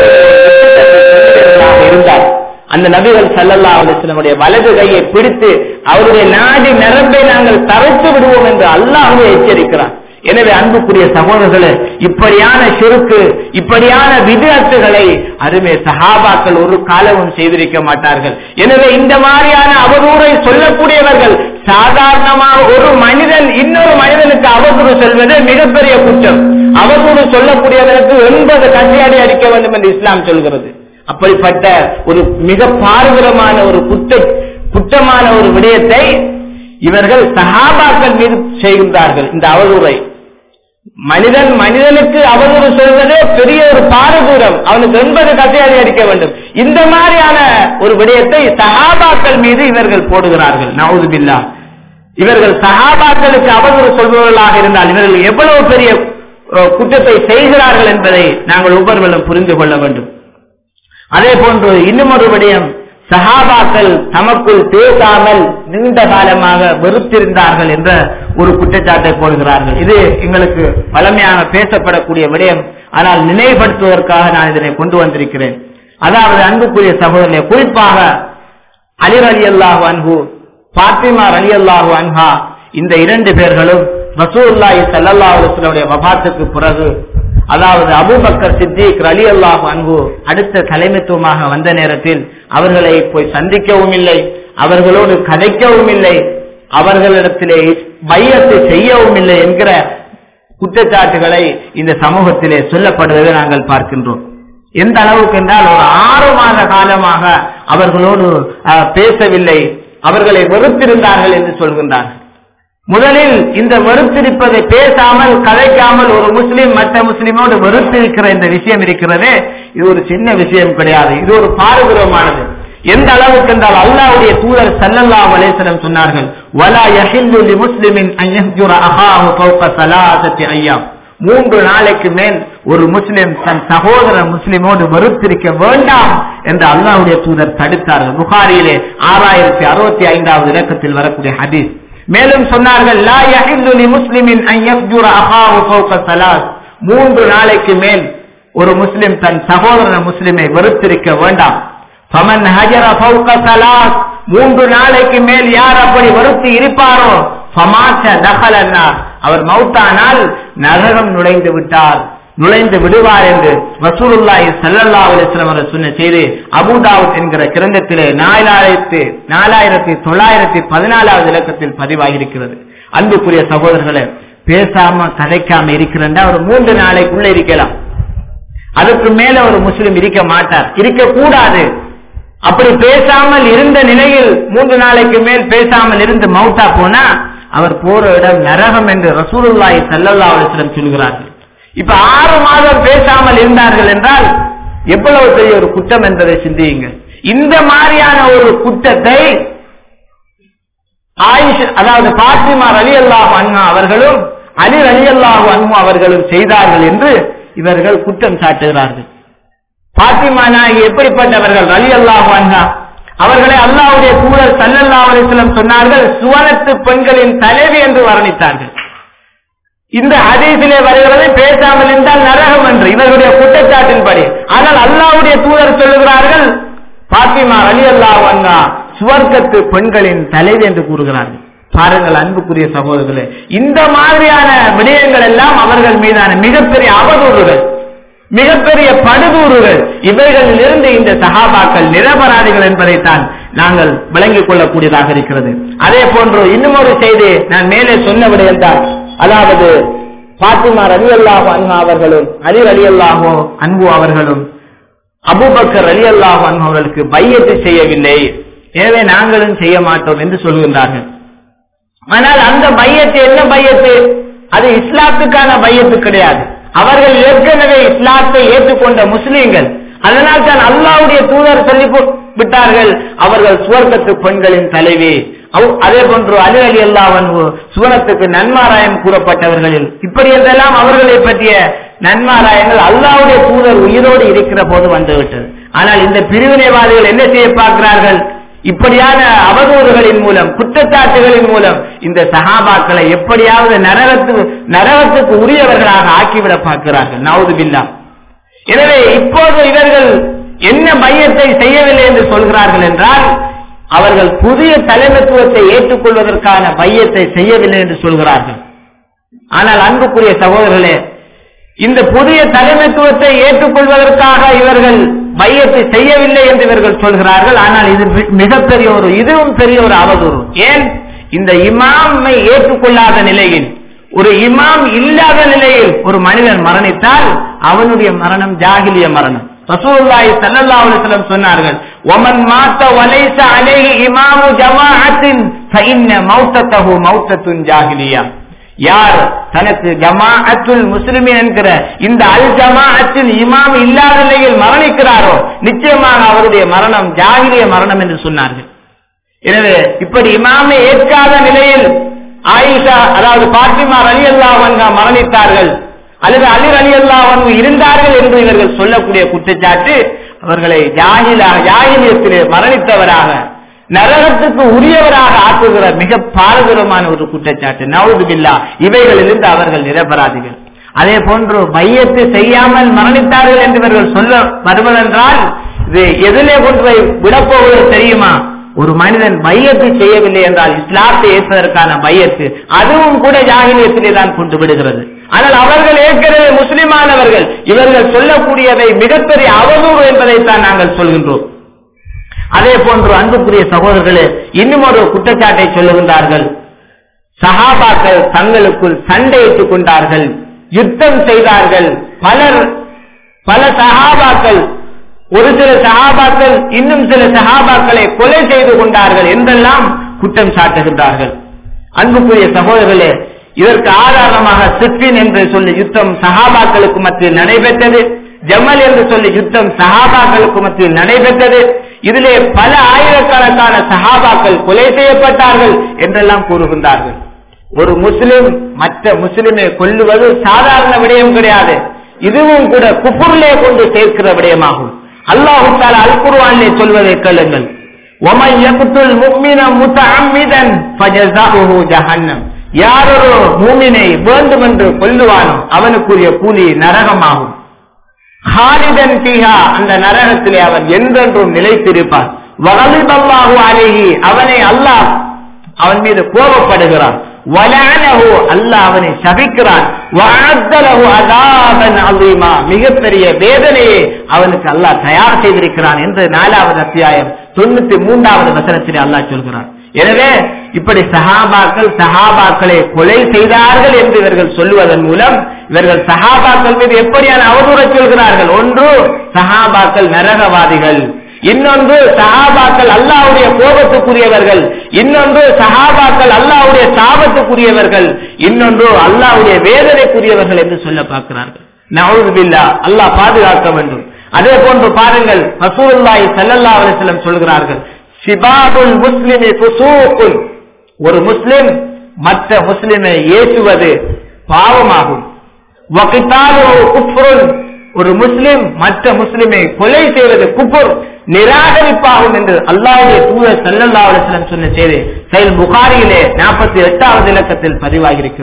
வார்த்தைகளை இருந்தால் அந்த நபிகள் சல்லல்லா அலிஸ்லமுடைய வலது கையை பிடித்து அவருடைய நாடி நரம்பை நாங்கள் தரைத்து விடுவோம் என்று அல்லாஹ்வே எச்சரிக்கிறார் எனவே அன்புக்குரிய சகோதரர்களே இப்படியான சுருக்கு இப்படியான விதத்துகளை அருமை சஹாபாக்கள் ஒரு காலமும் செய்திருக்க மாட்டார்கள் எனவே இந்த மாதிரியான அவதூறை சொல்லக்கூடியவர்கள் சாதாரணமாக ஒரு மனிதன் இன்னொரு மனிதனுக்கு அவதூறு சொல்வது மிகப்பெரிய குற்றம் அவதூறு சொல்லக்கூடியவனுக்கு எண்பது கட்டையாடி அடிக்க வேண்டும் என்று இஸ்லாம் சொல்கிறது அப்படிப்பட்ட ஒரு மிக பாரதூரமான ஒரு குற்ற குற்றமான ஒரு விடயத்தை இவர்கள் சஹாபாக்கள் மீது செய்கின்றார்கள் இந்த அவதூறை மனிதன் மனிதனுக்கு அவதூறு சொல்வதே பெரிய ஒரு பாரதூரம் அவனுக்கு எண்பது கட்டையாடி அடிக்க வேண்டும் இந்த மாதிரியான ஒரு விடயத்தை சஹாபாக்கள் மீது இவர்கள் போடுகிறார்கள் நவுதுபில்லா இவர்கள் சஹாபாக்களுக்கு அவதூறு சொல்பவர்களாக இருந்தால் இவர்கள் எவ்வளவு பெரிய அஹ், குற்றத்தை செய்கிறார்கள் என்பதை நாங்கள் ஒவ்வொருவரும் புரிந்து கொள்ள வேண்டும் அதே போன்று இன்னும் ஒரு விடயம் சஹாபாக்கள் தமக்குள் பேசாமல் நீண்ட காலமாக வெறுத்திருந்தார்கள் என்ற ஒரு குற்றச்சாட்டை போடுகிறார்கள் இது எங்களுக்கு பழமையான பேசப்படக்கூடிய விடயம் ஆனால் நினைவுபடுத்துவதற்காக நான் இதனை கொண்டு வந்திருக்கிறேன் அதாவது அன்புக்குரிய சகோதரனை குறிப்பாக அலிர் அலி அல்லாஹு அன்ஹு பாத்திமா அலி அல்லாஹு அன்ஹா இந்த இரண்டு பேர்களும் ரசூல்லாஹி ஸல்லல்லாஹு அலைஹி வஸல்லம் வஃபாத்துக்கு பிறகு அதாவது அபூபக்கர் சித்திக் அலி அல்லாஹு அன்ஹு அடுத்த தலைமைத்துவமாக வந்த நேரத்தில் அவர்களை போய் சந்திக்கவும் இல்லை அவர்களோடு கதைக்கவும் இல்லை அவர்களிடத்திலே பையத்தை செய்யவும் இல்லை என்கிற குற்றச்சாட்டுகளை இந்த சமூகத்திலே சொல்லப்படுவதை நாங்கள் பார்க்கின்றோம் எந்த அளவுக்கு என்றால் ஒரு ஆறு மாத காலமாக அவர்களோடு அஹ், பேசவில்லை அவர்களை வெறுத்திருந்தார்கள் என்று சொல்கின்றார்கள் முதலில் இந்த வெறுத்திருப்பதை பேசாமல் கதைக்காமல் ஒரு முஸ்லிம் மற்ற முஸ்லிமோடு வெறுத்திருக்கிற இந்த விஷயம் இருக்கிறதே இது ஒரு சின்ன விஷயம் கிடையாது இது ஒரு பாரதூரமானது எந்த அளவுக்கு என்றால் அல்லாஹ்வுடைய தூதர் ஸல்லல்லாஹு அலைஹி வஸல்லம் சொன்னார்கள் வலா யஹில்லு லிமுஸ்லிமின் அன் யஹ்ஜுர அஹாஹு ஃபௌக ஸலாஸத்தி அய்யாம் மூன்று நாளைக்கு மேல் ஒரு முஸ்லிம் தன் சகோதர முஸ்லிமோடு வெறுத்திருக்க வேண்டாம் என்று அல்லாஹ்வுடைய தூதர் தடுத்தார்கள் புகாரியிலே ஆறாயிரத்தி அறுபத்தி ஐந்தாவது இலக்கத்தில் வரக்கூடிய ஹதீஸ் மேலும் சொன்னார்கள் லா யஹில்லு லிமுஸ்லிமின் அன் யஃஜுர அஹாஹு ஃபௌக ஸலாஸ் மூன்று நாளைக்கு மேல் ஒரு முஸ்லிம் தன் சகோதர முஸ்லிமை வெறுத்திருக்க வேண்டாம் ஃபமன் ஹஜர ஃபௌக ஸலாஸ் மூன்று நாளைக்கு மேல் யார் அப்படி வெறுத்து இருப்பாரோ ஃபமாத்த தஹலன்னார் அவர் மௌத்தானால் நரகம் நுழைந்து விட்டார் நுழைந்து விடுவார் என்று ரசூலுல்லாஹி ஸல்லல்லாஹு அலைஹி வஸல்லம் அவர்கள் சொன்ன செய்தி அபூதாவுத் என்கிற கிரந்தத்திலே நாலாயிரத்தி நாலாயிரத்தி தொள்ளாயிரத்தி பதினாலாவது இலக்கத்தில் பதிவாகியிருக்கிறது அன்புக்குரிய சகோதரர்களே பேசாம கதைக்காம இருக்கிறண்டா ஒரு மூன்று நாளைக்குள்ள இருக்கலாம் அதுக்கு மேல ஒரு முஸ்லிம் இருக்க மாட்டார் இருக்க கூடாது அப்படி பேசாமல் இருந்த நிலையில் மூன்று நாளைக்கு மேல் பேசாமல் இருந்து மௌத்தா போனா அவர் போற இடம் நரகம் என்று ரசூலுல்லாஹி ஸல்லல்லாஹு அலைஹி வஸல்லம் சொல்கிறார்கள் இப்ப ஆறு மாதம் பேசாமல் இருந்தார்கள் என்றால் எவ்வளவு பெரிய ஒரு குற்றம் என்பதை சிந்தியுங்க இந்த மாதிரியான ஒரு குற்றத்தை ஆயிஷ் அதாவது பாத்திமா அலி அல்லாஹ் அன்ஹா அவர்களும் அலி அலி அல்லாஹ் அன்ஹு அவர்களும் செய்தார்கள் என்று இவர்கள் குற்றம் சாட்டுகிறார்கள் பாத்திமா நாயகி எப்படிப்பட்டவர்கள் அலி அல்லாஹ் அன்ஹா அவர்களை அல்லாஹ்வுடைய தூதர் ஸல்லல்லாஹு அலைஹி வஸல்லம் சொன்னார்கள் சுவனத்து பெண்களின் தலைவி என்று வர்ணித்தார்கள் இந்த ஹதீஸிலே வருகிறது பேசாமல் இருந்தால் நரகம் என்று இவர்களுடைய குற்றச்சாட்டின்படி ஆனால் அல்லாஹ்வுடைய தூதர் சொல்லுகிறார்கள் பாத்திமா அலி அல்லாஹ் அண்ணா சுவர்க்கத்து பெண்களின் தலைவி என்று கூறுகிறார்கள் பாருங்கள் அன்புக்குரிய சகோதரர்களே இந்த மாதிரியான விடயங்கள் எல்லாம் அவர்கள் மீதான மிகப்பெரிய அவதூறுகள் மிகப்பெரிய படுதூறுகள் இவைகளில் இருந்து இந்த சகாபாக்கள் நிரபராதிகள் என்பதைத்தான் நாங்கள் விளங்கிக் கொள்ளக்கூடியதாக இருக்கிறது அதே போன்று இன்னும் ஒரு செய்தி நான் மேலே சொன்ன விடயம்தான் அதாவது பாத்திமா ரலி அல்லாஹோ அன்ஹா அவர்களும் அலி அலி அல்லாஹோ அன்பு அவர்களும் அபூபக்கர் அலி அல்லாஹோ அன்ஹு அவர்களுக்கு பையத்தை செய்யவில்லை எனவே நாங்களும் செய்ய மாட்டோம் என்று சொல்கின்றார்கள் ஆனால் அந்த பையத்து என்ன பையத்து அது இஸ்லாத்துக்கான பையத்து கிடையாது அவர்கள் ஏற்கனவே இஸ்லாத்தை ஏற்றுக்கொண்ட முஸ்லீம்கள் அதனால் தான் அல்லாவுடைய தூதர் சொல்லி போ- விட்டார்கள் அவர்கள் சுவர்க்கத்து பெண்களின் தலைவி அவ்- அதே போன்று அலி அலி அல்லாவன் சுவனத்துக்கு நன்மாராயம் கூறப்பட்டவர்களில் இப்படி என்றெல்லாம் அவர்களை பற்றிய நன்மாராயங்கள் அல்லாவுடைய தூதர் உயிரோடு இருக்கிற போது வந்துவிட்டது ஆனால் இந்த பிரிவினைவாதிகள் என்ன செய்ய பார்க்கிறார்கள் இப்படியான அவதூறுகளின் மூலம் குற்றச்சாட்டுகளின் மூலம் இந்த சகாபாக்களை எப்படியாவது நரகத்துக்கு நரகத்துக்கு உரியவர்களாக ஆக்கிவிட பார்க்கிறார்கள் நவுது பில்லா எனவே இப்போது இவர்கள் என்ன மையத்தை செய்யவில்லை என்று சொல்கிறார்கள் என்றால் அவர்கள் புதிய தலைமைத்துவத்தை ஏற்றுக்கொள்வதற்கான மையத்தை செய்யவில்லை என்று சொல்கிறார்கள் ஆனால் அன்புக்குரிய சகோதரர்களே இந்த புதிய தலைமைத்துவத்தை ஏற்றுக்கொள்வதற்காக இவர்கள் மையத்தை செய்யவில்லை என்று இவர்கள் சொல்கிறார்கள் ஆனால் இது மி- மிகப்பெரிய ஒரு இதுவும் பெரிய ஒரு அவதூறு ஏன் இந்த இமாமை ஏற்றுக்கொள்ளாத நிலையில் ஒரு இமாம் இல்லாத நிலையில் ஒரு மனிதன் மரணித்தால் அவனுடைய மரணம் ஜாகிலிய மரணம் ரசூலுல்லாஹி ஸல்லல்லாஹு அலைஹி வஸல்லம் சொன்னார்கள் ஒமன் மாத்த வலைஸ அலைஹி இமாமு ஜமாஅத்தின் ஃபஇன்ன மௌத்தத்தஹு மௌத்தத்துன் ஜாகிலியா யார் தனக்கு ஜமாஅத்துல் முஸ்லிமின் என்கிற இந்த அல் ஜமாஅத்தில் இமாம் இல்லாத நிலையில் மரணிக்கிறாரோ நிச்சயமாக அவருடைய மரணம் ஜாகிலிய மரணம் என்று சொன்னார்கள் எனவே இப்படி இமாமை ஏற்காத நிலையில் ஆயிஷா அதாவது பாத்திமா அலி அல்லாஹ் மரணித்தார்கள் அல்லது அலி அலி அல்லாஹ் இருந்தார்கள் என்று இவர்கள் சொல்லக்கூடிய குற்றச்சாட்டு அவர்களை ஜாகிலா ஜாகிலியத்திலே மரணித்தவராக நரகத்துக்கு உரியவராக ஆக்குகிற மிக பாரதூரமான ஒரு குற்றச்சாட்டு நவுது பில்லா இவைகளிலிருந்து அவர்கள் நிரபராதிகள் அதே போன்று மையத்தை செய்யாமல் மரணித்தார்கள் என்று இவர்கள் சொல்ல வருவதென்றால் இது எதிலே கொண்டு போய் விடப்போவது தெரியுமா ஒரு மனிதன் மையத்தை செய்யவில்லை என்றால் இஸ்லாத்தை ஏற்பதற்கான மையத்து அதுவும் கூட ஜாகிலியத்திலே தான் கொண்டு விடுகிறது ஆனால் அவர்கள் ஏற்கனவே முஸ்லிமானவர்கள் இவர்கள் சொல்லக்கூடியவை மிகப்பெரிய அவதூறு என்பதைத்தான் நாங்கள் சொல்கின்றோம் அதே போன்று அன்புக்குரிய சகோதரர்களே இன்னும் ஒரு குற்றச்சாட்டை சொல்லுகின்றார்கள் சஹாபாக்கள் தங்களுக்குள் சண்டையிட்டுக் கொண்டார்கள் யுத்தம் செய்தார்கள் பலர் பல சஹாபாக்கள் ஒரு சில சஹாபாக்கள் இன்னும் சில சஹாபாக்களை கொலை செய்து கொண்டார்கள் என்றெல்லாம் குற்றம் சாட்டுகின்றார்கள் அன்புக்குரிய சகோதரர்களே இதற்கு ஆதாரமாக சிப்பின் என்று சொல்லி யுத்தம் சஹாபாக்களுக்கு மத்தியில் நடைபெற்றது ஜமல் என்று சொல்லி யுத்தம் சஹாபாக்களுக்கு மத்தியில் நடைபெற்றது இதிலே பல ஆயிரக்கணக்கான சஹாபாக்கள் கொலை செய்யப்பட்டார்கள் என்றெல்லாம் கூறுகின்றார்கள் ஒரு முஸ்லிம் மற்ற முஸ்லிமை கொல்லுவது சாதாரண விடயம் கிடையாது இதுவும் கூட குப்புரிலே கொண்டு சேர்க்கிற விடயமாகும் அல்லாஹு தாலா அல் குர்ஆனிலே சொல்வதை கேளுங்கள் وَمَنْ يَقْتُلْ مُؤْمِنًا مُتَعَمِّدًا فَجَزَاؤُهُ جَهَنَّمْ யாரொரு மூமினை வேண்டுமென்று கொல்லுவானோ அவனுக்குரிய கூலி நரகமாகும் ஹாலிதன் பீஹா அந்த நரகத்திலே அவன் என்றென்றும் நிலைத்திருப்பான் வகலிபல்லாஹு அலைஹி அவனை அல்லாஹ் அவன் மீது கோபப்படுகிறான் வலஅனஹு அல்லாஹ் அவனை சபிக்கிறான் வஅத்தலஹு அஸாபன் அஸீமா மிகப்பெரிய வேதனையை அவனுக்கு அல்லாஹ் தயார் செய்திருக்கிறான் என்று நாலாவது அத்தியாயம் தொண்ணூத்தி மூன்றாவது வசனத்திலே அல்லாஹ் சொல்கிறான் எனவே இப்படி சஹாபாக்கள் சஹாபாக்களை கொலை செய்தார்கள் என்று இவர்கள் சொல்லுவதன் மூலம் இவர்கள் சஹாபாக்கள் மீது எப்படியான அவதூற சொல்கிறார்கள் ஒன்று சஹாபாக்கள் நரகவாதிகள் இன்னொன்று சஹாபாக்கள் அல்லாவுடைய கோபத்துக்குரியவர்கள் இன்னொன்று சஹாபாக்கள் அல்லாவுடைய சாபத்துக்குரியவர்கள் இன்னொன்று அல்லாவுடைய வேதனைக்குரியவர்கள் என்று சொல்ல பார்க்கிறார்கள் நவுது பில்லா அல்லாஹ் பாதுகாக்க வேண்டும் அதே போன்று பாருங்கள் ரசூலுல்லாஹி ஸல்லல்லாஹு அலைஹி வஸல்லம் சொல்கிறார்கள் சிபாபுல் முஸ்லிமி ஃபுசூக்குன் ஒரு முஸ்லிம் மற்ற முஸ்லிமை ஏசுவது பாவமாகும் வகித்தாலுஹு குஃப்ருன் ஒரு முஸ்லிம் மற்ற முஸ்லிமை கொலை செய்வது குஃபுர் நிராகரிப்பாகும் என்று அல்லாஹ்வுடைய தூதர் ஸல்லல்லாஹு அலைஹி வஸல்லம் சொன்ன செய்தி சஹீஹ் புகாரியிலே 48வது இலக்கத்தில் பதிவாகி இருக்கிறது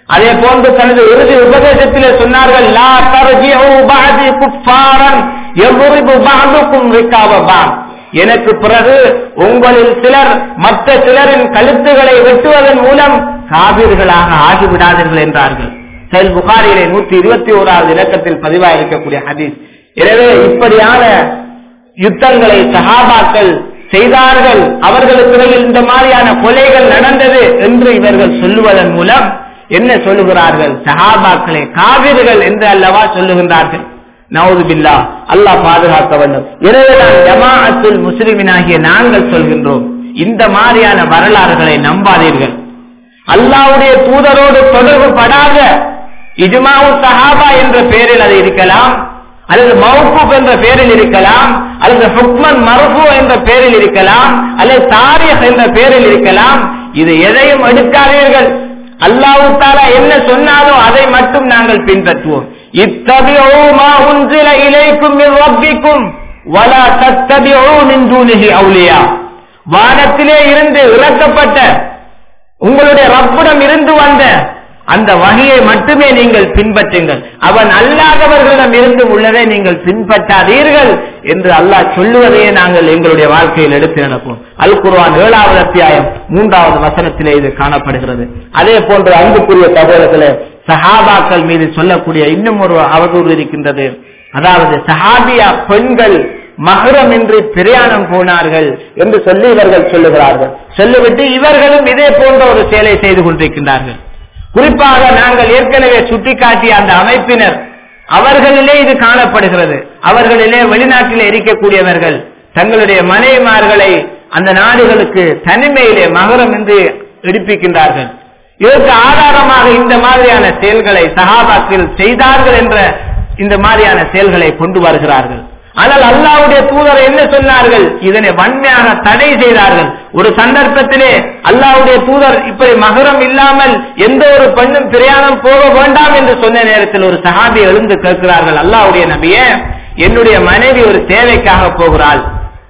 அதே போன்று தனது இறுதி உபதேசத்திலே சொன்னார்கள் லா தர்ஜிஉ பஅதி குஃபாரன் யضربு பஅதுக்கும் ரிகாப பஅத் எனக்கு பிறகு உங்களில் சிலர் மற்ற சிலரின் கழுத்துகளை வெட்டுவதன் மூலம் காவிர்களாக ஆகிவிடாதீர்கள் என்றார்கள் செயல் புகாரிலே நூற்றி இருபத்தி ஓராவது இலக்கத்தில் பதிவாக இருக்கக்கூடிய ஹதீஸ் எனவே இப்படியான யுத்தங்களை சஹாபாக்கள் செய்தார்கள் அவர்களுக்கிடையில் இந்த மாதிரியான கொலைகள் நடந்தது என்று இவர்கள் சொல்லுவதன் மூலம் என்ன சொல்லுகிறார்கள் சஹாபாக்களை காவிர்கள் என்று அல்லவா சொல்லுகின்றார்கள் நவுது பில்லா அல்லாஹ் பாதுகாக்க வேண்டும் எனவே நான் ஜமாஅத்துல் முஸ்லிமினாகிய நாங்கள் சொல்கின்றோம் இந்த மாதிரியான வரலாறுகளை நம்பாதீர்கள் அல்லாவுடைய தூதரோடு தொடர்பு படாத இஜ்மாவு சஹாபா என்ற பெயரில் அது இருக்கலாம் அல்லது மவுகூப் என்ற பெயரில் இருக்கலாம் அல்லது ஹுக்மன் மர்ஃபு என்ற பெயரில் இருக்கலாம் அல்லது தாரிக் என்ற பெயரில் இருக்கலாம் இது எதையும் எடுக்காதீர்கள் அல்லாஹு தாலா என்ன சொன்னாலோ அதை மட்டும் நாங்கள் பின்பற்றுவோம் இத்தபிஉ மா உன்சில இலைக்கும் மின் ரப்பிக்கும் வலா தத்தபிஉ மின் தூனிஹி அவுலியா வானத்திலே இருந்து இறக்கப்பட்ட உங்களுடைய ரப்பிடம் இருந்து வந்த அந்த வகையை மட்டுமே நீங்கள் பின்பற்றுங்கள் அவன் அல்லாதவர்களிடம் இருந்து உள்ளதை நீங்கள் பின்பற்றாதீர்கள் என்று அல்லாஹ் சொல்லுவதையே நாங்கள் எங்களுடைய வாழ்க்கையில் எடுத்து நடப்போம் அல் குர்ஆன் ஏழாவது அத்தியாயம் மூன்றாவது வசனத்திலே இது காணப்படுகிறது அதே போன்று அன்புக்குரிய சகோதரர்களே சஹாபாக்கள் மீது சொல்லக்கூடிய இன்னும் ஒரு அவதூறு இருக்கின்றது அதாவது சஹாபியா பெண்கள் மகரமின்றி பிரயாணம் போனார்கள் என்று சொல்லி இவர்கள் சொல்லுகிறார்கள் சொல்லிவிட்டு இவர்களும் இதே போன்ற ஒரு செயலை செய்து கொண்டிருக்கின்றார்கள் குறிப்பாக நாங்கள் ஏற்கனவே சுட்டிக்காட்டிய அந்த அமைப்பினர் அவர்களிலே இது காணப்படுகிறது அவர்களிலே வெளிநாட்டிலே இருக்கக்கூடியவர்கள் தங்களுடைய மனைவிமார்களை அந்த நாடுகளுக்கு தனிமையிலே மகரம் என்று எடுப்பிக்கின்றார்கள் இதற்கு ஆதாரமாக இந்த மாதிரியான செயல்களை சகாபாக்கள் செய்தார்கள் என்ற இந்த மாதிரியான செயல்களை கொண்டு வருகிறார்கள் ஆனால் அல்லாவுடைய தூதர் என்ன சொன்னார்கள் இதனை வன்மையாக தடை செய்தார்கள் ஒரு சந்தர்ப்பத்திலே அல்லாவுடைய தூதர் இப்படி மகரம் இல்லாமல் எந்த ஒரு பெண்ணும் பிரயாணம் போக வேண்டாம் என்று சொன்ன நேரத்தில் ஒரு சஹாபி எழுந்து கேட்கிறார்கள் அல்லாவுடைய நபியே என்னுடைய மனைவி ஒரு தேவைக்காக போகிறாள்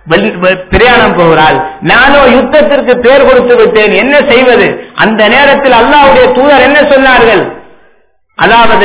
பிரயாணம் போகிறாள் நானோ யுத்தத்திற்கு பேர் கொடுத்து விட்டேன் என்ன செய்வது அந்த நேரத்தில் அல்லாவுடைய தூதர் என்ன சொன்னார்கள் அதாவது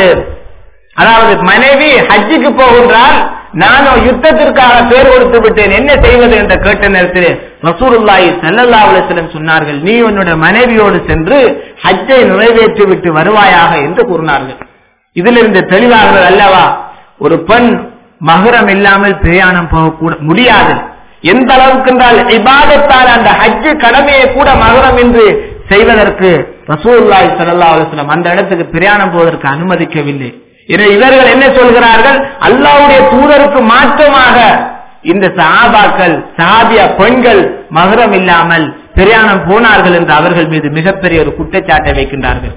அதாவது மனைவி ஹஜ்ஜுக்கு போகின்றால் நானோ யுத்தத்திற்காக பேர் கொடுத்து விட்டேன் என்ன செய்வது என்ற கேட்ட நேரத்தில் ரசூருல்லாஹி சல்லல்லா அலுவலம் சொன்னார்கள் நீ உன்னுடைய மனைவியோடு சென்று ஹஜ்ஜை நிறைவேற்றி விட்டு வருவாயாக என்று கூறினார்கள் இதிலிருந்து தெளிவாகிறது அல்லவா ஒரு பெண் மகரம் இல்லாமல் பிரயாணம் போக முடியாது எந்த அளவுக்கு என்றால் இபாதத்தால் அந்த ஹஜ்ஜு கடமையை கூட மகரம் என்று செய்வதற்கு ரசூல்லாய் சல்லா அலுவலம் அந்த இடத்துக்கு பிரயாணம் போவதற்கு அனுமதிக்கவில்லை இவர்கள் என்ன சொல்கிறார்கள் அல்லாவுடைய தூதருக்கு மாற்றமாக இந்த சஹாபாக்கள் சஹாபியா பெண்கள் மகரம் இல்லாமல் பிரயாணம் போனார்கள் என்று அவர்கள் மீது மிகப்பெரிய ஒரு குற்றச்சாட்டை வைக்கின்றார்கள்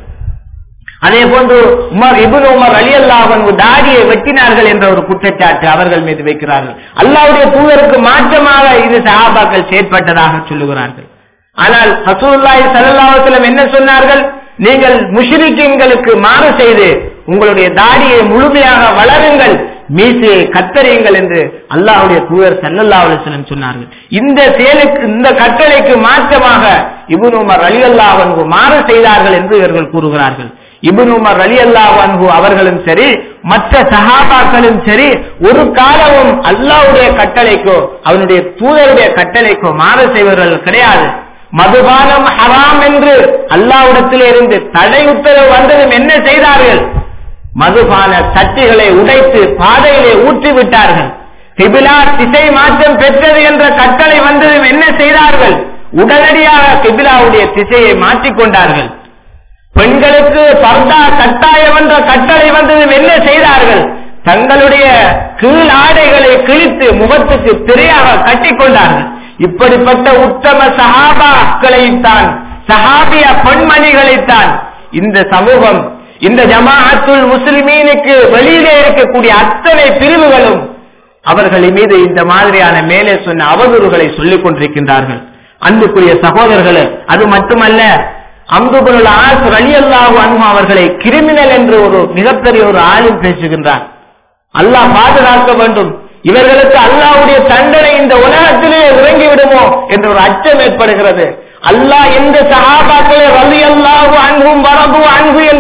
அதே போன்று உமர் இபுன் உமர் அலி அல்லாஹன் தாடியை வெட்டினார்கள் என்ற ஒரு குற்றச்சாட்டு அவர்கள் மீது வைக்கிறார்கள் அல்லாவுடைய தூதருக்கு மாற்றமாக இது சஹாபாக்கள் செயற்பட்டதாக சொல்லுகிறார்கள் ஆனால் ஹசூல்லாய் சல்லாஹலம் என்ன சொன்னார்கள் நீங்கள் முஷ்ரிக்கீன்களுக்கு மாறு செய்து உங்களுடைய தாடியை முழுமையாக வளருங்கள் மீசையை கத்தறியுங்கள் என்று அல்லாஹுடைய தூதர் சல்லல்லா அலுவலம் சொன்னார்கள் இந்த செயலுக்கு இந்த கட்டளைக்கு மாற்றமாக இபுன் உமர் அலி அல்லாஹன்கு மாறு செய்தார்கள் என்று இவர்கள் கூறுகிறார்கள் இபுன் உமர் அலி அல்லாஹன்கு அவர்களும் சரி மற்ற சஹாபாக்களும் சரி ஒரு காலமும் அல்லாவுடைய கட்டளைக்கோ அவனுடைய தூதருடைய கட்டளைக்கோ மாறு செய்வர்கள் கிடையாது மதுபானம் ஹராம் என்று அல்லாவிடத்தில் இருந்து தடை உத்தரவு வந்ததும் என்ன செய்தார்கள் மதுபான தட்டுகளை உடைத்து பாதையிலே ஊற்றி விட்டார்கள் கிபிலா திசை மாற்றம் பெற்றது என்ற கட்டளை வந்ததும் என்ன செய்தார்கள் உடனடியாக கிபிலாவுடைய திசையை மாற்றிக்கொண்டார்கள் பெண்களுக்கு பர்தா கட்டாயம் என்ற கட்டளை வந்ததும் என்ன செய்தார்கள் தங்களுடைய கீழ் ஆடைகளை கிழித்து முகத்துக்கு திரையாக கட்டிக்கொண்டார்கள் இப்படிப்பட்ட உத்தம சஹாபாக்களைத்தான் சஹாபிய பெண்மணிகளைத்தான் இந்த சமூகம் இந்த ஜமாஅத்துல் முஸ்லிமீனுக்கு வெளியிலே இருக்கக்கூடிய அத்தனை பிரிவுகளும் அவர்கள் மீது இந்த மாதிரியான மேலே சொன்ன அவதூறுகளை சொல்லிக் கொண்டிருக்கின்றார்கள் அன்புக்குரிய சகோதரர்களே அது மட்டுமல்ல அம்புபுல் ஆஸ் அலி அல்லாஹு அன்பு அவர்களை கிரிமினல் என்று ஒரு மிகப்பெரிய ஒரு ஆளும் பேசுகின்றார் அல்லாஹ் பாதுகாக்க வேண்டும் இவர்களுக்கு அல்லாவுடைய தண்டனை இந்த உலகத்திலே இறங்கி விடுமோ என்ற ஒரு அச்சம் ஏற்படுகிறது அல்லாஹ் எந்த சகாபாக்களை ரவி அல்லாஹு அன்பும் வரபு அன்பு என்று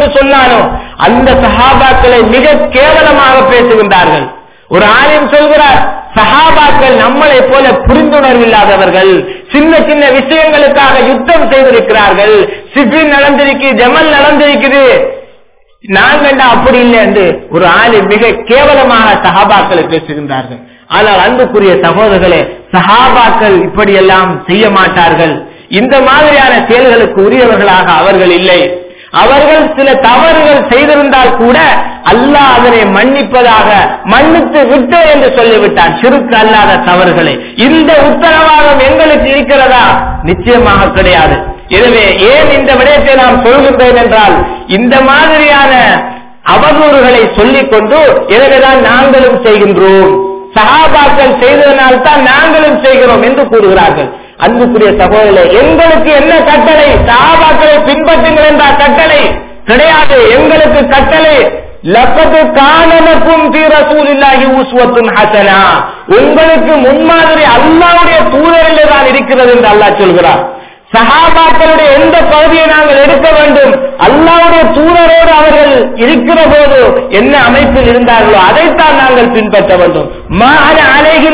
சொன்னானோ அந்த சஹாபாக்களை மிக கேவலமாக பேசுகின்றார்கள் ஒரு ஆலயம் சொல்கிறார் சஹாபாக்கள் நம்மளை போல புரிந்துணர்வு இல்லாதவர்கள் சின்ன சின்ன விஷயங்களுக்காக யுத்தம் செய்திருக்கிறார்கள் சிபின் நடந்திருக்கு ஜமல் நடந்திருக்குது நாங்கண்டா அப்படி இல்லை என்று ஒரு ஆளு மிக கேவலமாக சஹாபாக்களை பேசுகின்றார்கள் ஆனால் அன்புக்குரிய சகோதரர்களே சஹாபாக்கள் இப்படியெல்லாம் செய்ய மாட்டார்கள் இந்த மாதிரியான செயல்களுக்கு உரியவர்களாக அவர்கள் இல்லை அவர்கள் சில தவறுகள் செய்திருந்தால் கூட அல்லாஹ் அதனை மன்னிப்பதாக மன்னித்து விட்டு என்று சொல்லிவிட்டான் சிறுக்கு அல்லாத தவறுகளை இந்த உத்தரவாதம் எங்களுக்கு இருக்கிறதா நிச்சயமாக கிடையாது எனவே ஏன் இந்த விடயத்தை நாம் சொல்கின்றேன் என்றால் இந்த மாதிரியான அவதூறுகளை சொல்லிக் கொண்டு எனவேதான் நாங்களும் செய்கின்றோம் சகாபாக்கள் செய்ததனால் தான் நாங்களும் செய்கிறோம் என்று கூறுகிறார்கள் அன்புக்குரிய சகோதரர்களே எங்களுக்கு என்ன கட்டளை சகாபாக்களை பின்பற்றுங்கள் என்ற கட்டளை கிடையாது எங்களுக்கு கட்டளை லப்பது காணலக்கும் தீரசூலில்லாஹி ஊஸ்வத்துன் ஹசனா உங்களுக்கு முன்மாதிரி அல்லாவுடைய தூதரிலே தான் இருக்கிறது என்று அல்லாஹ் சொல்கிறார் சஹாபாக்களுடைய எந்த பகுதியை நாங்கள் எடுக்க வேண்டும் அல்லாவுடைய தூதரோடு அவர்கள் இருக்கிற போது என்ன அமைப்பில் இருந்தார்களோ அதைத்தான் நாங்கள் பின்பற்ற வேண்டும் அலைகில்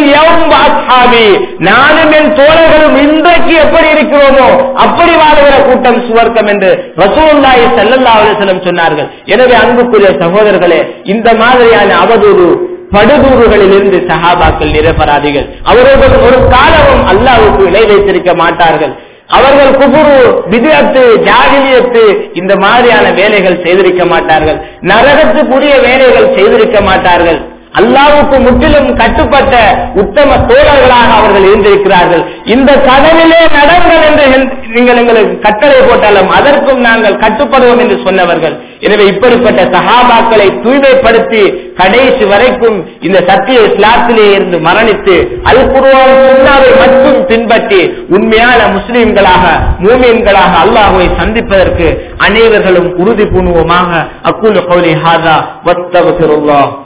நானும் என் தோழர்களும் இன்றைக்கு எப்படி இருக்கிறோமோ அப்படி வாழ்கிற கூட்டம் சுவர்க்கம் என்று ரசூல்லாய் செல்லல்லா அலிசலம் சொன்னார்கள் எனவே அன்புக்குரிய சகோதரர்களே இந்த மாதிரியான அவதூறு படுதூறுகளில் இருந்து சஹாபாக்கள் நிரபராதிகள் அவர்கள் ஒரு காலமும் அல்லாவுக்கு இணை வைத்திருக்க மாட்டார்கள் அவர்கள் குபுரு விதியத்து ஜாகிலியத்து இந்த மாதிரியான வேலைகள் செய்திருக்க மாட்டார்கள் நரகத்துக்குரிய வேலைகள் செய்திருக்க மாட்டார்கள் அல்லாவுக்கு முற்றிலும் கட்டுப்பட்ட உத்தம தோழர்களாக அவர்கள் இருந்திருக்கிறார்கள் இந்த கடலிலே நடங்கள் என்று நீங்கள் எங்களுக்கு கட்டளை போட்டாலும் அதற்கும் நாங்கள் கட்டுப்படுவோம் என்று சொன்னவர்கள் எனவே இப்படிப்பட்ட சகாபாக்களை தூய்மைப்படுத்தி கடைசி வரைக்கும் இந்த சத்திய இஸ்லாத்திலே இருந்து மரணித்து அல் குருவாவை மட்டும் பின்பற்றி உண்மையான முஸ்லிம்களாக மூமியன்களாக அல்லாஹுவை சந்திப்பதற்கு அனைவர்களும் உறுதி பூணுவோமாக அக்குல் கௌலி ஹாதா வத்தவசிருல்லா